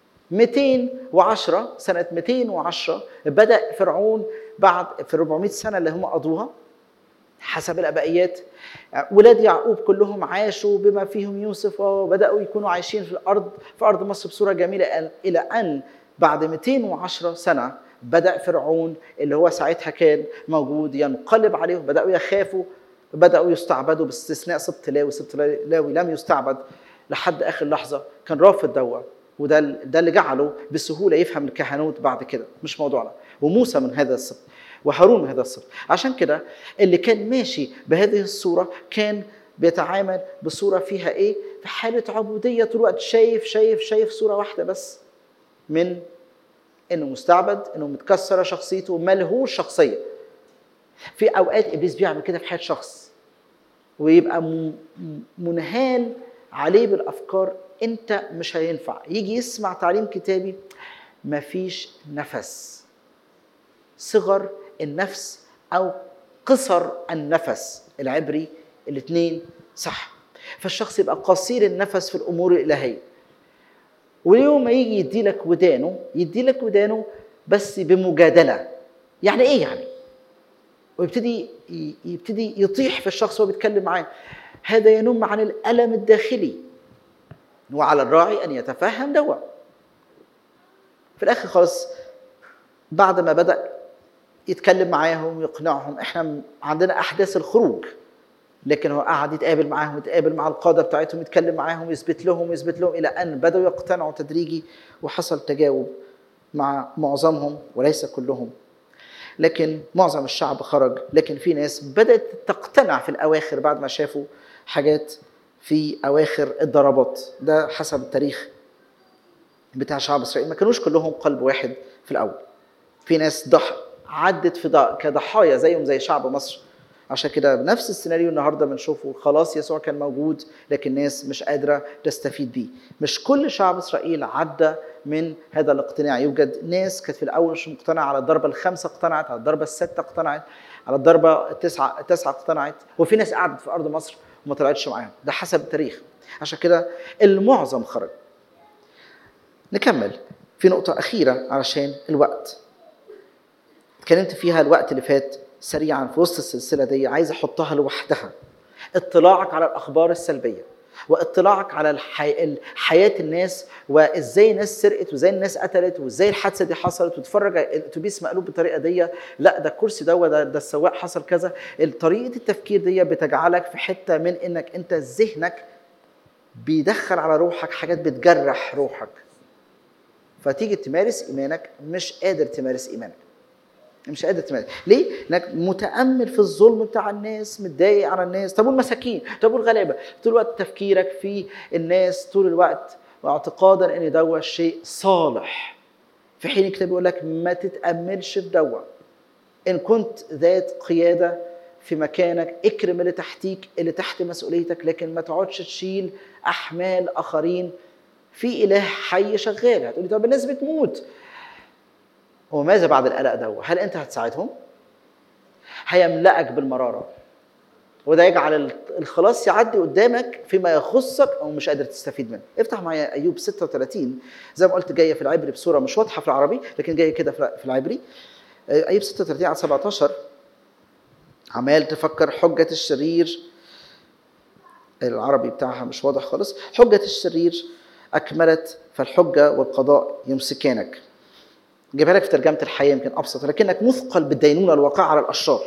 210 سنة 210 بدأ فرعون بعد في 400 سنة اللي هم قضوها حسب الأبائيات ولاد يعقوب كلهم عاشوا بما فيهم يوسف وبدأوا يكونوا عايشين في الأرض في أرض مصر بصورة جميلة إلى أن بعد 210 سنة بدأ فرعون اللي هو ساعتها كان موجود ينقلب عليهم بدأوا يخافوا بدأوا يستعبدوا باستثناء سبط لاوي سبط لاوي لم يستعبد لحد آخر لحظة كان رافض دوت وده ده اللي جعله بسهوله يفهم الكهنوت بعد كده مش موضوعنا وموسى من هذا السبط وهارون من هذا السبط عشان كده اللي كان ماشي بهذه الصوره كان بيتعامل بصوره فيها ايه في حاله عبوديه طول الوقت شايف شايف شايف صوره واحده بس من انه مستعبد انه متكسره شخصيته ملهوش شخصيه في اوقات ابليس بيعمل كده في حياه شخص ويبقى منهال عليه بالافكار انت مش هينفع يجي يسمع تعليم كتابي مفيش نفس صغر النفس او قصر النفس العبري الاثنين صح فالشخص يبقى قصير النفس في الامور الالهيه واليوم ما يجي يدي لك ودانه يدي لك ودانه بس بمجادله يعني ايه يعني ويبتدي يبتدي يطيح في الشخص وهو بيتكلم معاه هذا ينم عن الالم الداخلي وعلى الراعي ان يتفهم دوا في الاخر خالص بعد ما بدا يتكلم معاهم ويقنعهم احنا عندنا احداث الخروج لكن هو قعد يتقابل معاهم يتقابل مع القاده بتاعتهم يتكلم معاهم يثبت لهم يثبت لهم الى ان بداوا يقتنعوا تدريجي وحصل تجاوب مع معظمهم وليس كلهم لكن معظم الشعب خرج لكن في ناس بدات تقتنع في الاواخر بعد ما شافوا حاجات في اواخر الضربات ده حسب التاريخ بتاع شعب اسرائيل ما كانوش كلهم قلب واحد في الاول في ناس ضح عدت في ض... كضحايا زيهم زي شعب مصر عشان كده بنفس السيناريو النهارده بنشوفه خلاص يسوع كان موجود لكن الناس مش قادره تستفيد بيه مش كل شعب اسرائيل عدى من هذا الاقتناع يوجد ناس كانت في الاول مش مقتنعه على الضربه الخامسه اقتنعت على الضربه السادسه اقتنعت على الضربه التسعه التسعه اقتنعت وفي ناس قعدت في ارض مصر وما طلعتش معاهم ده حسب التاريخ عشان كده المعظم خرج نكمل في نقطة أخيرة علشان الوقت اتكلمت فيها الوقت اللي فات سريعا في وسط السلسلة دي عايز أحطها لوحدها اطلاعك على الأخبار السلبية واطلاعك على الحي... حياة الناس وازاي الناس سرقت وازاي الناس قتلت وازاي الحادثة دي حصلت وتتفرج الاتوبيس مقلوب بالطريقة دي لا ده الكرسي ده ده, ده السواق حصل كذا طريقة التفكير دي بتجعلك في حتة من انك انت ذهنك بيدخل على روحك حاجات بتجرح روحك فتيجي تمارس ايمانك مش قادر تمارس ايمانك مش قادر تمارس ليه؟ لانك متامل في الظلم بتاع الناس متضايق على الناس طب والمساكين طب والغلابه طول الوقت تفكيرك في الناس طول الوقت واعتقادا ان دوا شيء صالح في حين الكتاب بيقول لك ما تتاملش في دوا ان كنت ذات قياده في مكانك اكرم اللي تحتيك اللي تحت مسؤوليتك لكن ما تقعدش تشيل احمال اخرين في اله حي شغال هتقولي طب الناس بتموت وماذا بعد القلق ده هل انت هتساعدهم هيملأك بالمرارة وده يجعل الخلاص يعدي قدامك فيما يخصك او مش قادر تستفيد منه افتح معايا ايوب 36 زي ما قلت جايه في العبري بصوره مش واضحه في العربي لكن جايه كده في العبري ايوب 36 على 17 عمال تفكر حجه الشرير العربي بتاعها مش واضح خالص حجه الشرير أكملت فالحجة والقضاء يمسكانك جايبها لك في ترجمة الحياة يمكن أبسط لكنك مثقل بالدينونة الواقعة على الأشرار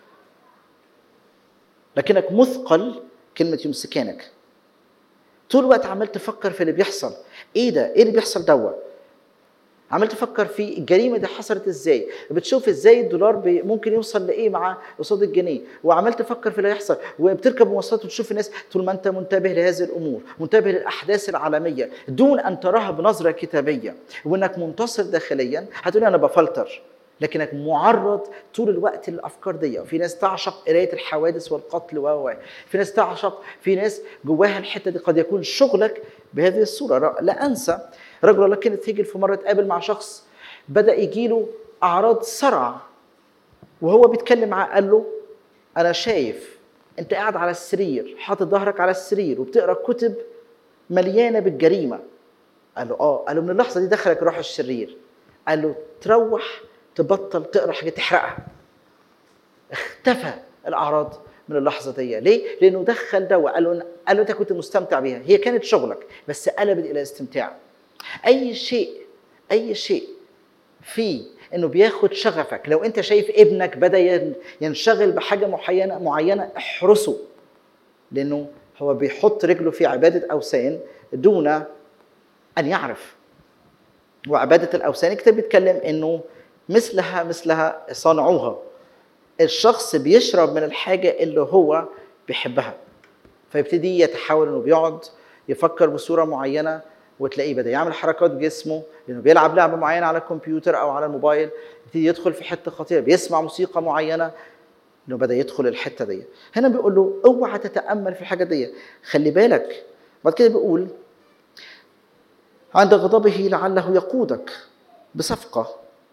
لكنك مثقل كلمة يمسكانك طول الوقت عمال تفكر في اللي بيحصل ايه ده ايه اللي بيحصل دوت عمال تفكر في الجريمه دي حصلت ازاي بتشوف ازاي الدولار بي ممكن يوصل لايه مع قصاد الجنيه وعمال تفكر في اللي هيحصل وبتركب مواصلات وتشوف الناس طول ما انت منتبه لهذه الامور منتبه للاحداث العالميه دون ان تراها بنظره كتابيه وانك منتصر داخليا هتقولي انا بفلتر لكنك معرض طول الوقت للافكار دي وفي ناس تعشق قرايه الحوادث والقتل و في ناس تعشق في ناس جواها الحته دي قد يكون شغلك بهذه الصوره لا انسى رجل الله كينيث هيجل في مره اتقابل مع شخص بدا يجيله اعراض صرع وهو بيتكلم معاه قال له انا شايف انت قاعد على السرير حاطط ظهرك على السرير وبتقرا كتب مليانه بالجريمه قال له اه قال له من اللحظه دي دخلك روح الشرير قال له تروح تبطل تقرا حاجه تحرقها اختفى الاعراض من اللحظه دي ليه لانه دخل دواء قال له قال له انت كنت مستمتع بيها هي كانت شغلك بس قلبت الى استمتاع اي شيء اي شيء فيه انه بياخد شغفك لو انت شايف ابنك بدا ينشغل بحاجه معينه معينه احرسه لانه هو بيحط رجله في عباده اوثان دون ان يعرف وعباده الاوثان الكتاب بيتكلم انه مثلها مثلها صنعوها الشخص بيشرب من الحاجه اللي هو بيحبها فيبتدي يتحول انه بيقعد يفكر بصوره معينه وتلاقيه بدا يعمل حركات جسمه لانه بيلعب لعبه معينه على الكمبيوتر او على الموبايل يبتدي يدخل في حته خطيره بيسمع موسيقى معينه انه بدا يدخل الحته دي هنا بيقول له اوعى تتامل في الحاجه دي خلي بالك بعد كده بيقول عند غضبه لعله يقودك بصفقه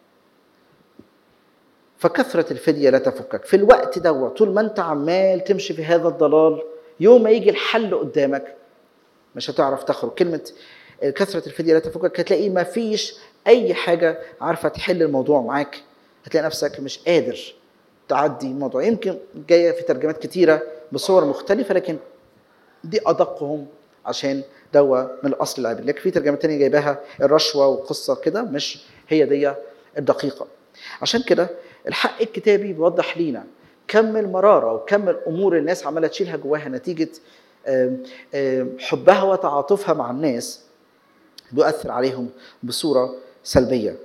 فكثرة الفدية لا تفكك في الوقت ده طول ما انت عمال تمشي في هذا الضلال يوم ما يجي الحل قدامك مش هتعرف تخرج كلمة كثرة الفدية لا تفكك هتلاقي ما فيش أي حاجة عارفة تحل الموضوع معاك هتلاقي نفسك مش قادر تعدي الموضوع يمكن جاية في ترجمات كتيرة بصور مختلفة لكن دي أدقهم عشان دوا من الأصل العبري لكن في ترجمة تانية جايباها الرشوة وقصة كده مش هي دي الدقيقة عشان كده الحق الكتابي بيوضح لينا كم المراره وكم الامور الناس عماله تشيلها جواها نتيجه آم، آم، حبها وتعاطفها مع الناس بيؤثر عليهم بصوره سلبيه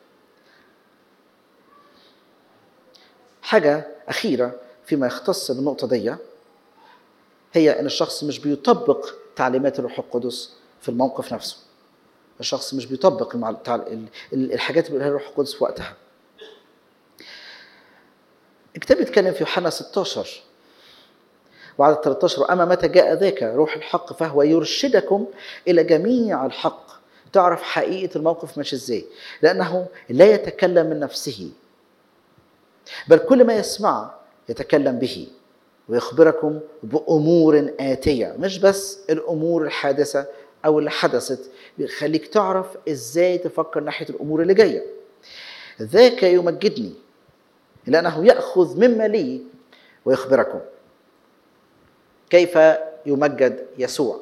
حاجه اخيره فيما يختص بالنقطه دي هي ان الشخص مش بيطبق تعليمات الروح القدس في الموقف نفسه الشخص مش بيطبق المع... التع- ال- ال- الحاجات اللي بيقولها الروح القدس في وقتها الكتاب بيتكلم في يوحنا 16 وعدد 13 واما متى جاء ذاك روح الحق فهو يرشدكم الى جميع الحق تعرف حقيقه الموقف ماشي ازاي لانه لا يتكلم من نفسه بل كل ما يسمع يتكلم به ويخبركم بامور اتيه مش بس الامور الحادثه او اللي حدثت بيخليك تعرف ازاي تفكر ناحيه الامور اللي جايه ذاك يمجدني لانه ياخذ مما لي ويخبركم كيف يمجد يسوع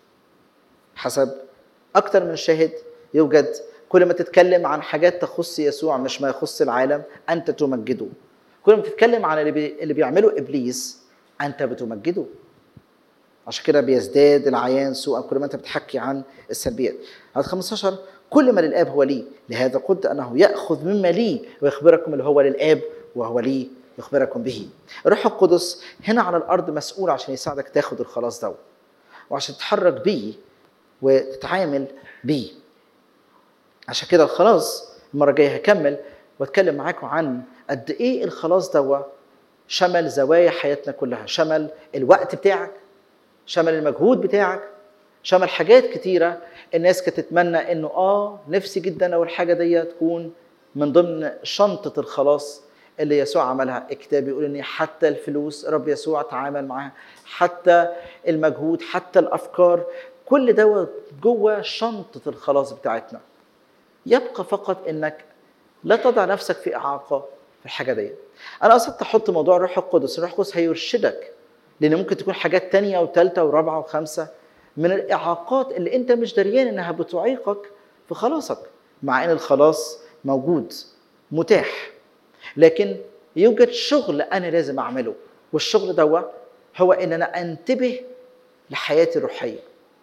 حسب اكثر من شاهد يوجد كل ما تتكلم عن حاجات تخص يسوع مش ما يخص العالم انت تمجده كل ما تتكلم عن اللي, بي... اللي بيعمله ابليس انت بتمجده عشان كده بيزداد العيان سوءا كل ما انت بتحكي عن السلبيات عدد 15 كل ما للاب هو لي لهذا قلت انه ياخذ مما لي ويخبركم اللي هو للاب وهو لي يخبركم به الروح القدس هنا على الارض مسؤول عشان يساعدك تاخد الخلاص ده وعشان تتحرك بيه وتتعامل بيه عشان كده الخلاص المره الجايه هكمل واتكلم معاكم عن قد ايه الخلاص ده شمل زوايا حياتنا كلها شمل الوقت بتاعك شمل المجهود بتاعك شمل حاجات كتيرة الناس كانت تتمنى انه اه نفسي جدا لو الحاجة دي تكون من ضمن شنطة الخلاص اللي يسوع عملها الكتاب بيقول ان حتى الفلوس رب يسوع تعامل معاها حتى المجهود حتى الافكار كل ده جوه شنطة الخلاص بتاعتنا يبقى فقط انك لا تضع نفسك في اعاقة في الحاجة دي انا قصدت احط موضوع الروح القدس الروح القدس هيرشدك لان ممكن تكون حاجات تانية وثالثة ورابعة وخامسة من الاعاقات اللي انت مش دريان انها بتعيقك في خلاصك مع ان الخلاص موجود متاح لكن يوجد شغل انا لازم اعمله والشغل ده هو ان انا انتبه لحياتي الروحيه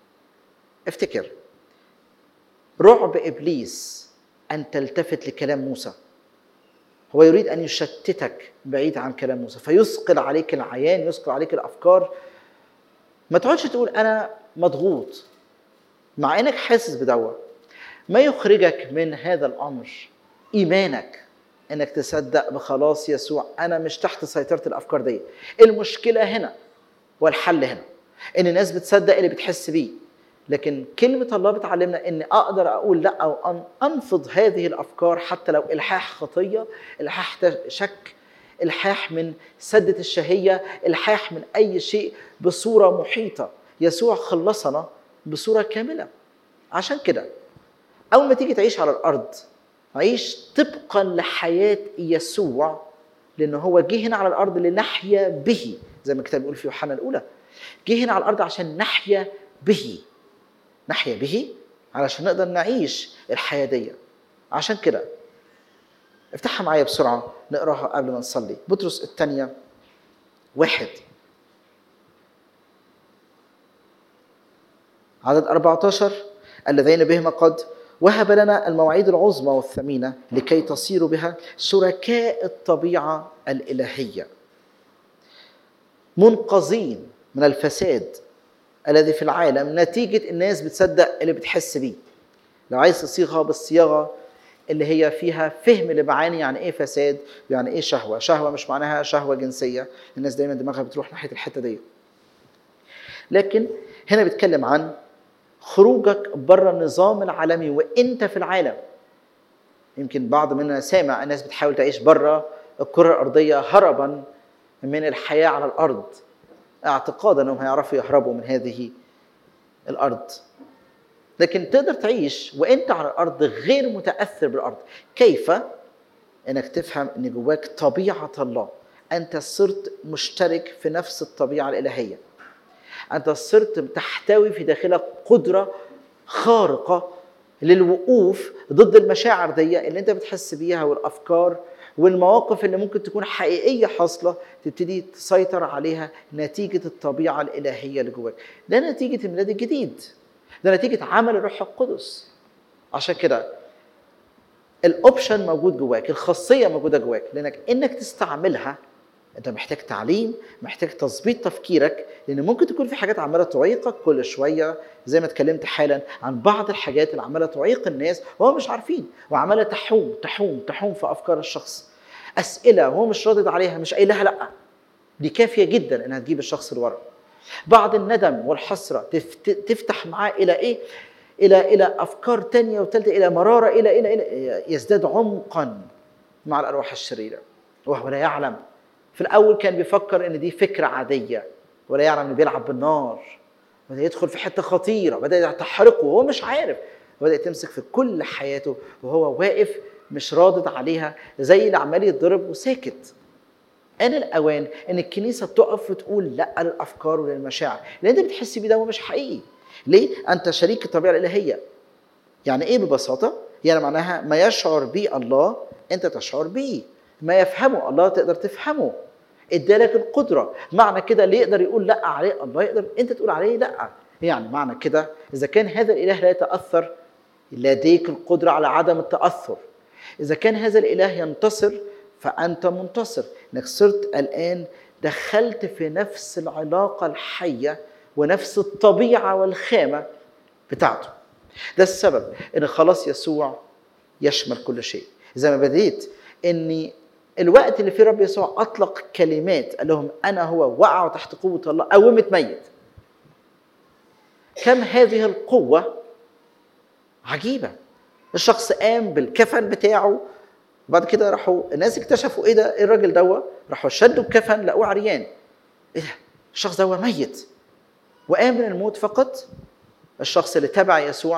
افتكر رعب ابليس ان تلتفت لكلام موسى هو يريد ان يشتتك بعيد عن كلام موسى فيثقل عليك العيان يثقل عليك الافكار ما تقعدش تقول انا مضغوط مع انك حاسس بدوا ما يخرجك من هذا الامر ايمانك انك تصدق بخلاص يسوع انا مش تحت سيطره الافكار دي المشكله هنا والحل هنا ان الناس بتصدق اللي بتحس بيه لكن كلمة الله بتعلمنا إن أقدر أقول لا أو أن أنفض هذه الأفكار حتى لو إلحاح خطية إلحاح شك إلحاح من سدة الشهية إلحاح من أي شيء بصورة محيطة يسوع خلصنا بصورة كاملة عشان كده أول ما تيجي تعيش على الأرض عيش طبقا لحياة يسوع لأنه هو جه هنا على الأرض لنحيا به زي ما الكتاب بيقول في يوحنا الأولى جه هنا على الأرض عشان نحيا به نحيا به علشان نقدر نعيش الحياة دي عشان كده افتحها معايا بسرعة نقراها قبل ما نصلي بطرس الثانية واحد عدد 14 اللذين بهما قد وهب لنا المواعيد العظمى والثمينة لكي تصيروا بها شركاء الطبيعة الإلهية منقذين من الفساد الذي في العالم نتيجة الناس بتصدق اللي بتحس بيه لو عايز تصيغها بالصياغة اللي هي فيها فهم لمعاني يعني ايه فساد يعني ايه شهوة شهوة مش معناها شهوة جنسية الناس دايما دماغها بتروح ناحية الحتة دي لكن هنا بيتكلم عن خروجك بره النظام العالمي وانت في العالم يمكن بعض منا سامع الناس بتحاول تعيش بره الكرة الأرضية هربا من الحياة على الأرض اعتقادا انهم هيعرفوا يهربوا من هذه الارض لكن تقدر تعيش وانت على الارض غير متاثر بالارض كيف انك تفهم ان جواك طبيعه الله انت صرت مشترك في نفس الطبيعه الالهيه انت صرت تحتوي في داخلك قدره خارقه للوقوف ضد المشاعر دي اللي انت بتحس بيها والافكار والمواقف اللي ممكن تكون حقيقيه حاصله تبتدي تسيطر عليها نتيجه الطبيعه الالهيه اللي جواك ده نتيجه الميلاد الجديد ده نتيجه عمل الروح القدس عشان كده الاوبشن موجود جواك الخاصيه موجوده جواك لانك انك تستعملها انت محتاج تعليم محتاج تظبيط تفكيرك لان ممكن تكون في حاجات عماله تعيقك كل شويه زي ما اتكلمت حالا عن بعض الحاجات اللي عماله تعيق الناس وهم مش عارفين وعماله تحوم تحوم تحوم في افكار الشخص اسئله وهو مش راضي عليها مش قايل لها لا دي كافيه جدا انها تجيب الشخص لورا بعض الندم والحسره تفت- تفتح معاه الى ايه الى الى افكار تانية وثالثه الى مراره الى الى الى يزداد عمقا مع الارواح الشريره وهو لا يعلم في الاول كان بيفكر ان دي فكره عاديه ولا يعلم انه بيلعب بالنار بدا يدخل في حته خطيره بدا تحرقه وهو مش عارف وبدا تمسك في كل حياته وهو واقف مش راضد عليها زي اللي عمال يتضرب وساكت آن الأوان إن الكنيسة تقف وتقول لا للأفكار وللمشاعر، لأن أنت بتحس بيه ده هو مش حقيقي. ليه؟ أنت شريك الطبيعة الإلهية. يعني إيه ببساطة؟ يعني معناها ما يشعر به الله أنت تشعر به. ما يفهمه الله تقدر تفهمه. ادالك القدرة، معنى كده اللي يقدر يقول لا عليه الله يقدر أنت تقول عليه لا. يعني معنى كده إذا كان هذا الإله لا يتأثر لديك القدرة على عدم التأثر. إذا كان هذا الإله ينتصر فأنت منتصر إنك صرت الآن دخلت في نفس العلاقة الحية ونفس الطبيعة والخامة بتاعته ده السبب إن خلاص يسوع يشمل كل شيء زي ما بديت إني الوقت اللي فيه رب يسوع أطلق كلمات قال لهم أنا هو وقعوا تحت قوة الله قومت ميت كم هذه القوة عجيبة الشخص قام بالكفن بتاعه وبعد كده راحوا الناس اكتشفوا ايه ده ايه الراجل دوا راحوا شدوا الكفن لقوه عريان ايه ده الشخص دوا ميت وقام من الموت فقط الشخص اللي تبع يسوع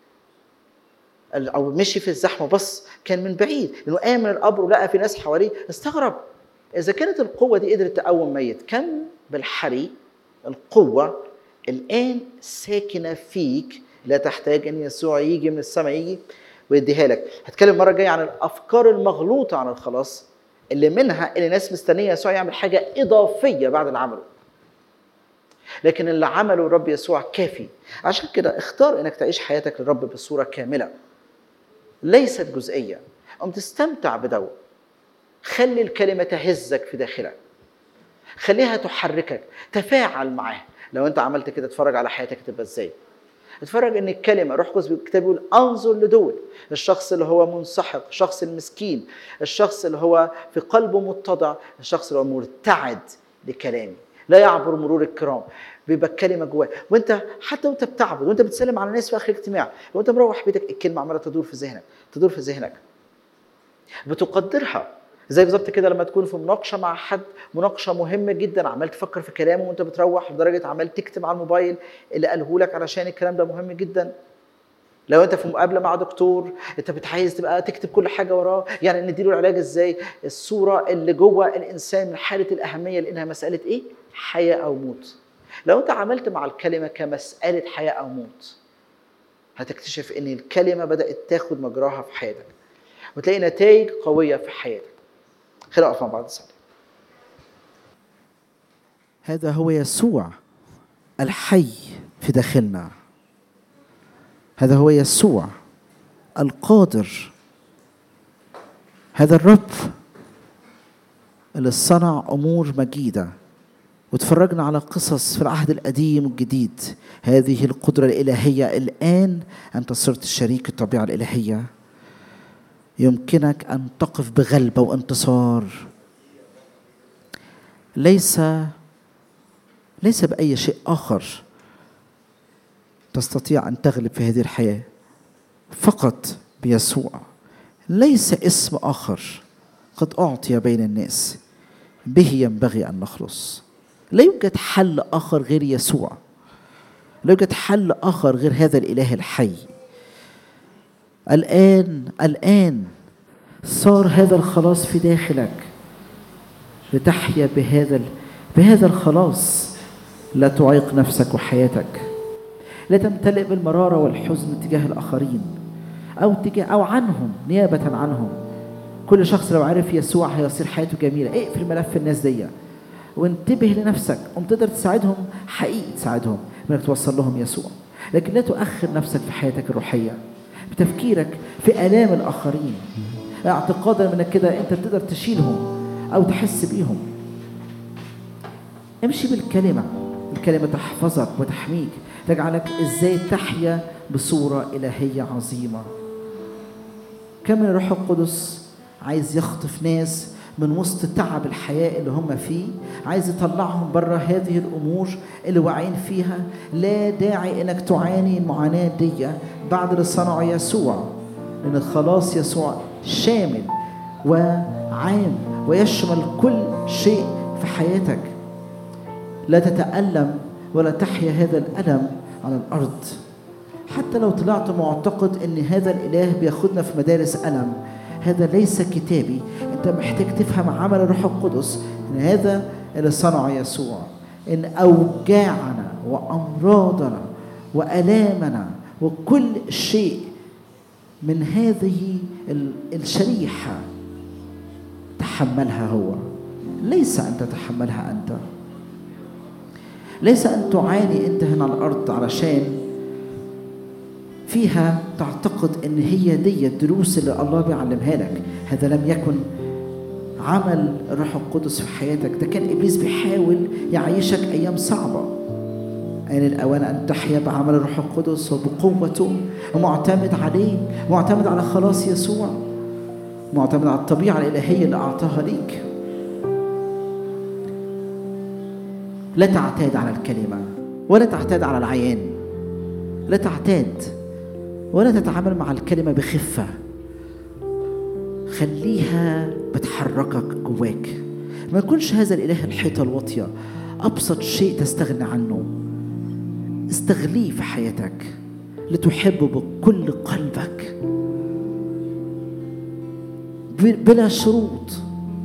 او مشي في الزحمه بس كان من بعيد لانه قام من القبر ولقى في ناس حواليه استغرب اذا كانت القوه دي قدرت تقوم ميت كم بالحري القوه الان ساكنه فيك لا تحتاج ان يسوع يجي من السماء يجي ويديها لك هتكلم المره الجايه عن الافكار المغلوطه عن الخلاص اللي منها اللي ناس مستنيه يسوع يعمل حاجه اضافيه بعد اللي عمله لكن اللي عمله الرب يسوع كافي عشان كده اختار انك تعيش حياتك للرب بصوره كامله ليست جزئيه قم تستمتع بدو خلي الكلمه تهزك في داخلك خليها تحركك تفاعل معاها لو انت عملت كده اتفرج على حياتك تبقى ازاي اتفرج ان الكلمه روح قدس بالكتاب يقول انظر لدول الشخص اللي هو منسحق الشخص المسكين الشخص اللي هو في قلبه متضع الشخص اللي هو مرتعد لكلامي لا يعبر مرور الكرام بيبقى الكلمه جواه وانت حتى وانت بتعبد وانت بتسلم على الناس في اخر اجتماع وانت مروح بيتك الكلمه عماله تدور في ذهنك تدور في ذهنك بتقدرها زي بالظبط كده لما تكون في مناقشه مع حد مناقشه مهمه جدا عمال تفكر في كلامه وانت بتروح لدرجه عمال تكتب على الموبايل اللي قاله لك علشان الكلام ده مهم جدا لو انت في مقابله مع دكتور انت بتعايز تبقى تكتب كل حاجه وراه يعني نديله العلاج ازاي الصوره اللي جوه الانسان من حاله الاهميه لانها مساله ايه حياه او موت لو انت عملت مع الكلمه كمساله حياه او موت هتكتشف ان الكلمه بدات تاخد مجراها في حياتك وتلاقي نتائج قويه في حياتك خلينا نقف مع بعض نصلي هذا هو يسوع الحي في داخلنا هذا هو يسوع القادر هذا الرب اللي صنع امور مجيده وتفرجنا على قصص في العهد القديم والجديد هذه القدره الالهيه الان انت صرت شريك الطبيعه الالهيه يمكنك ان تقف بغلبه وانتصار ليس ليس باي شيء اخر تستطيع ان تغلب في هذه الحياه فقط بيسوع ليس اسم اخر قد اعطي بين الناس به ينبغي ان نخلص لا يوجد حل اخر غير يسوع لا يوجد حل اخر غير هذا الاله الحي الان الان صار هذا الخلاص في داخلك لتحيا بهذا بهذا الخلاص لا تعيق نفسك وحياتك لا تمتلئ بالمراره والحزن تجاه الاخرين او تجاه او عنهم نيابه عنهم كل شخص لو عرف يسوع هيصير حياته جميله اقفل ملف الناس دي وانتبه لنفسك قوم تقدر تساعدهم حقيقي تساعدهم انك توصل لهم يسوع لكن لا تؤخر نفسك في حياتك الروحيه بتفكيرك في الام الاخرين اعتقادا انك كده انت بتقدر تشيلهم او تحس بيهم امشي بالكلمه الكلمه تحفظك وتحميك تجعلك ازاي تحيا بصوره الهيه عظيمه كم الروح القدس عايز يخطف ناس من وسط تعب الحياة اللي هم فيه عايز يطلعهم بره هذه الأمور اللي واقعين فيها لا داعي إنك تعاني المعاناة دي بعد اللي صنعه يسوع لأن خلاص يسوع شامل وعام ويشمل كل شيء في حياتك لا تتألم ولا تحيا هذا الألم على الأرض حتى لو طلعت معتقد ان هذا الاله بياخدنا في مدارس الم هذا ليس كتابي انت محتاج تفهم عمل الروح القدس ان هذا اللي صنعه يسوع ان اوجاعنا وامراضنا والامنا وكل شيء من هذه الشريحه تحملها هو ليس ان تتحملها انت ليس ان تعاني انت هنا على الارض علشان فيها تعتقد ان هي دي الدروس اللي الله بيعلمها لك هذا لم يكن عمل الروح القدس في حياتك ده كان ابليس بيحاول يعيشك ايام صعبه آن الأوان أن تحيا بعمل الروح القدس وبقوته ومعتمد عليه معتمد على خلاص يسوع معتمد على الطبيعة الإلهية اللي أعطاها ليك لا تعتاد على الكلمة ولا تعتاد على العيان لا تعتاد ولا تتعامل مع الكلمة بخفة خليها بتحركك جواك ما يكونش هذا الإله الحيطة الواطية أبسط شيء تستغنى عنه استغليه في حياتك لتحبه بكل قلبك بلا شروط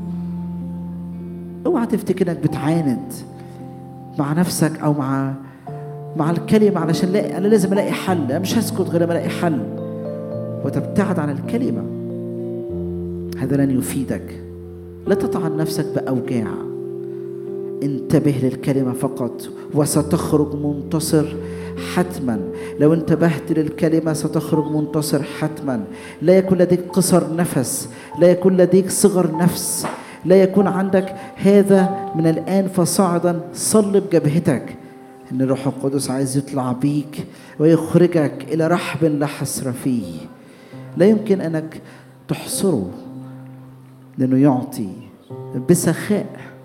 اوعى تفتكر انك بتعاند مع نفسك او مع مع الكلمة علشان لاقي أنا لازم ألاقي حل أنا مش هسكت غير لما ألاقي حل وتبتعد عن الكلمة هذا لن يفيدك لا تطعن نفسك بأوجاع انتبه للكلمة فقط وستخرج منتصر حتما لو انتبهت للكلمة ستخرج منتصر حتما لا يكون لديك قصر نفس لا يكون لديك صغر نفس لا يكون عندك هذا من الآن فصاعدا صلب جبهتك ان الروح القدس عايز يطلع بيك ويخرجك الى رحب لا حسر فيه لا يمكن انك تحصره لانه يعطي بسخاء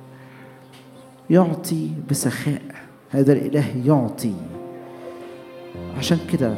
يعطي بسخاء هذا الاله يعطي عشان كده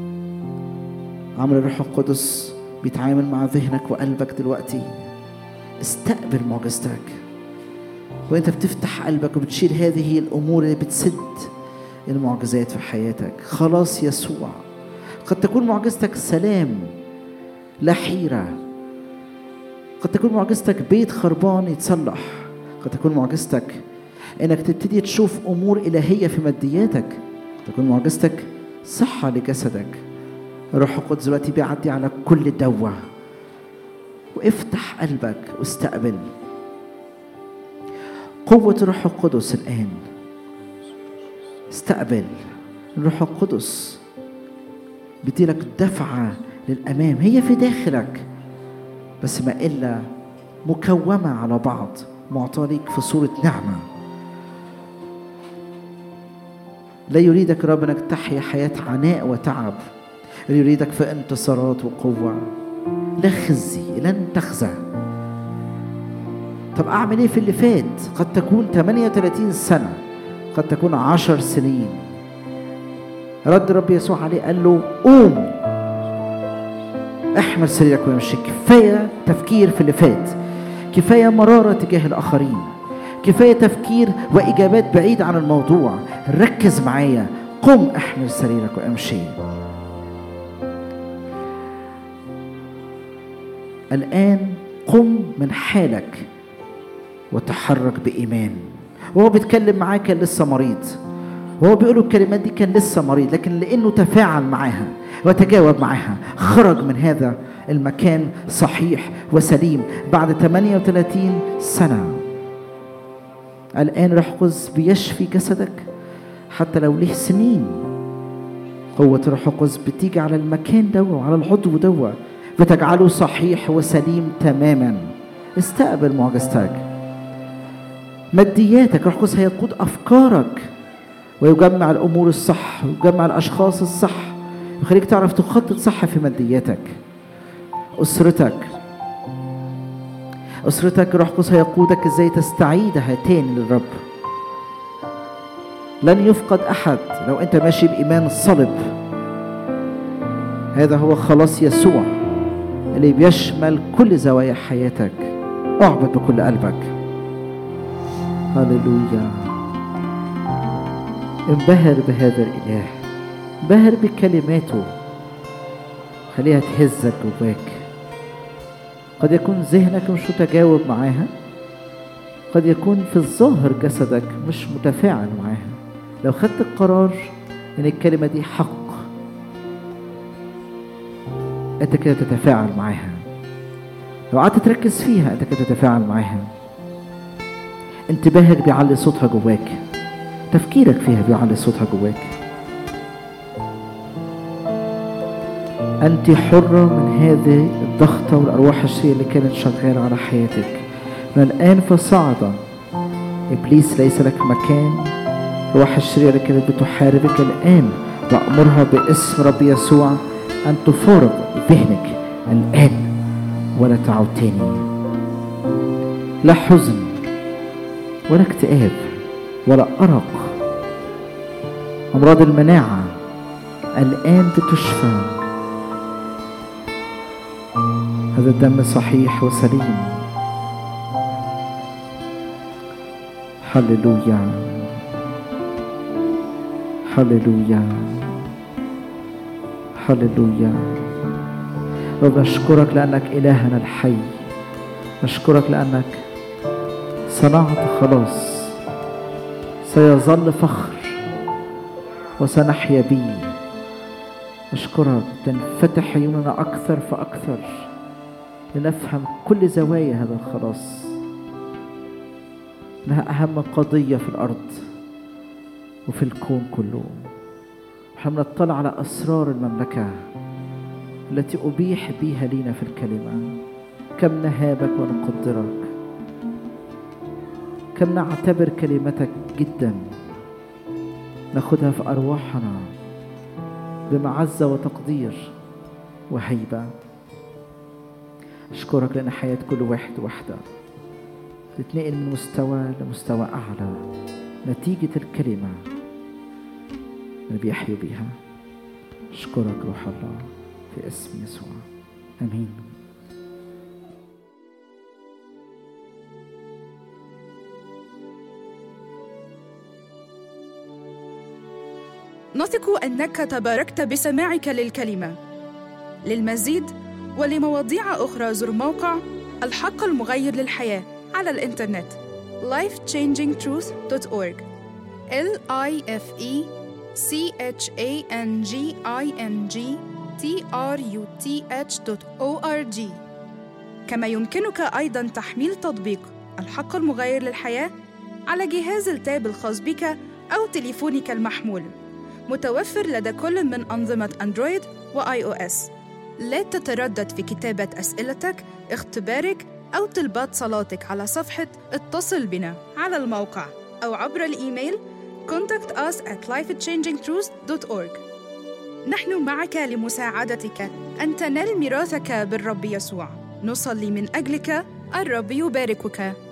عمل الروح القدس بيتعامل مع ذهنك وقلبك دلوقتي استقبل معجزتك وانت بتفتح قلبك وبتشيل هذه الامور اللي بتسد المعجزات في حياتك خلاص يسوع قد تكون معجزتك سلام لا حيرة قد تكون معجزتك بيت خربان يتصلح قد تكون معجزتك انك تبتدي تشوف امور الهية في مادياتك قد تكون معجزتك صحة لجسدك الروح القدس دلوقتي بيعدي على كل دوة وافتح قلبك واستقبل قوة الروح القدس الآن استقبل الروح القدس بيديلك دفعة للأمام هي في داخلك بس ما إلا مكومة على بعض معطاليك في صورة نعمة لا يريدك رب انك تحيا حياة عناء وتعب يريدك في انتصارات وقوة لا خزي لن تخزى طب اعمل ايه في اللي فات قد تكون 38 سنه قد تكون 10 سنين رد رب يسوع عليه قال له قوم احمل سريرك وامشي كفايه تفكير في اللي فات كفايه مراره تجاه الاخرين كفايه تفكير واجابات بعيد عن الموضوع ركز معايا قم احمل سريرك وامشي الان قم من حالك وتحرك بإيمان وهو بيتكلم معاه كان لسه مريض وهو بيقول الكلمات دي كان لسه مريض لكن لأنه تفاعل معاها وتجاوب معها خرج من هذا المكان صحيح وسليم بعد 38 سنة الآن روح القدس بيشفي جسدك حتى لو ليه سنين قوة روح القدس بتيجي على المكان دوا وعلى العضو دوا بتجعله صحيح وسليم تماما استقبل معجزتك مادياتك روح القدس هيقود أفكارك ويجمع الأمور الصح ويجمع الأشخاص الصح ويخليك تعرف تخطط صح في مادياتك أسرتك أسرتك روح القدس هيقودك إزاي تستعيدها تاني للرب لن يفقد أحد لو أنت ماشي بإيمان الصلب هذا هو خلاص يسوع اللي بيشمل كل زوايا حياتك اعبد بكل قلبك هللويا انبهر بهذا الإله انبهر بكلماته خليها تهزك جواك قد يكون ذهنك مش متجاوب معاها قد يكون في الظاهر جسدك مش متفاعل معاها لو خدت القرار ان الكلمة دي حق انت كده تتفاعل معاها لو قعدت تركز فيها انت كده تتفاعل معاها انتباهك بيعلي صوتها جواك تفكيرك فيها بيعلي صوتها جواك أنت حرة من هذه الضغطة والأرواح الشريرة اللي كانت شغالة على حياتك من الآن فصعد إبليس ليس لك مكان الروح الشريرة اللي كانت بتحاربك الآن وأمرها باسم رب يسوع أن تفارق ذهنك الآن ولا تعود تاني لا حزن ولا اكتئاب ولا أرق أمراض المناعة الآن بتشفى هذا الدم صحيح وسليم هللويا هللويا هللويا رب نشكرك لأنك إلهنا الحي نشكرك لأنك صنعت خلاص سيظل فخر وسنحيا به نشكرك تنفتح عيوننا أكثر فأكثر لنفهم كل زوايا هذا الخلاص إنها أهم قضية في الأرض وفي الكون كله احنا بنطلع على أسرار المملكة التي أبيح بها لينا في الكلمة كم نهابك ونقدرك كم نعتبر كلمتك جدا ناخدها في أرواحنا بمعزة وتقدير وهيبة أشكرك لأن حياة كل واحد واحدة تتنقل من مستوى لمستوى أعلى نتيجة الكلمة اللي بيحيوا بيها أشكرك روح الله في اسم يسوع آمين نثق انك تباركت بسماعك للكلمه للمزيد ولمواضيع اخرى زر موقع الحق المغير للحياه على الانترنت lifechangingtruth.org l i f e c h a n g i n g t r u t h o r g كما يمكنك ايضا تحميل تطبيق الحق المغير للحياه على جهاز التاب الخاص بك او تليفونك المحمول متوفر لدى كل من أنظمة أندرويد وآي أو إس. لا تتردد في كتابة أسئلتك، اختبارك أو طلبات صلاتك على صفحة اتصل بنا على الموقع أو عبر الإيميل contact us at lifechangingtruth.org نحن معك لمساعدتك أن تنال ميراثك بالرب يسوع نصلي من أجلك الرب يباركك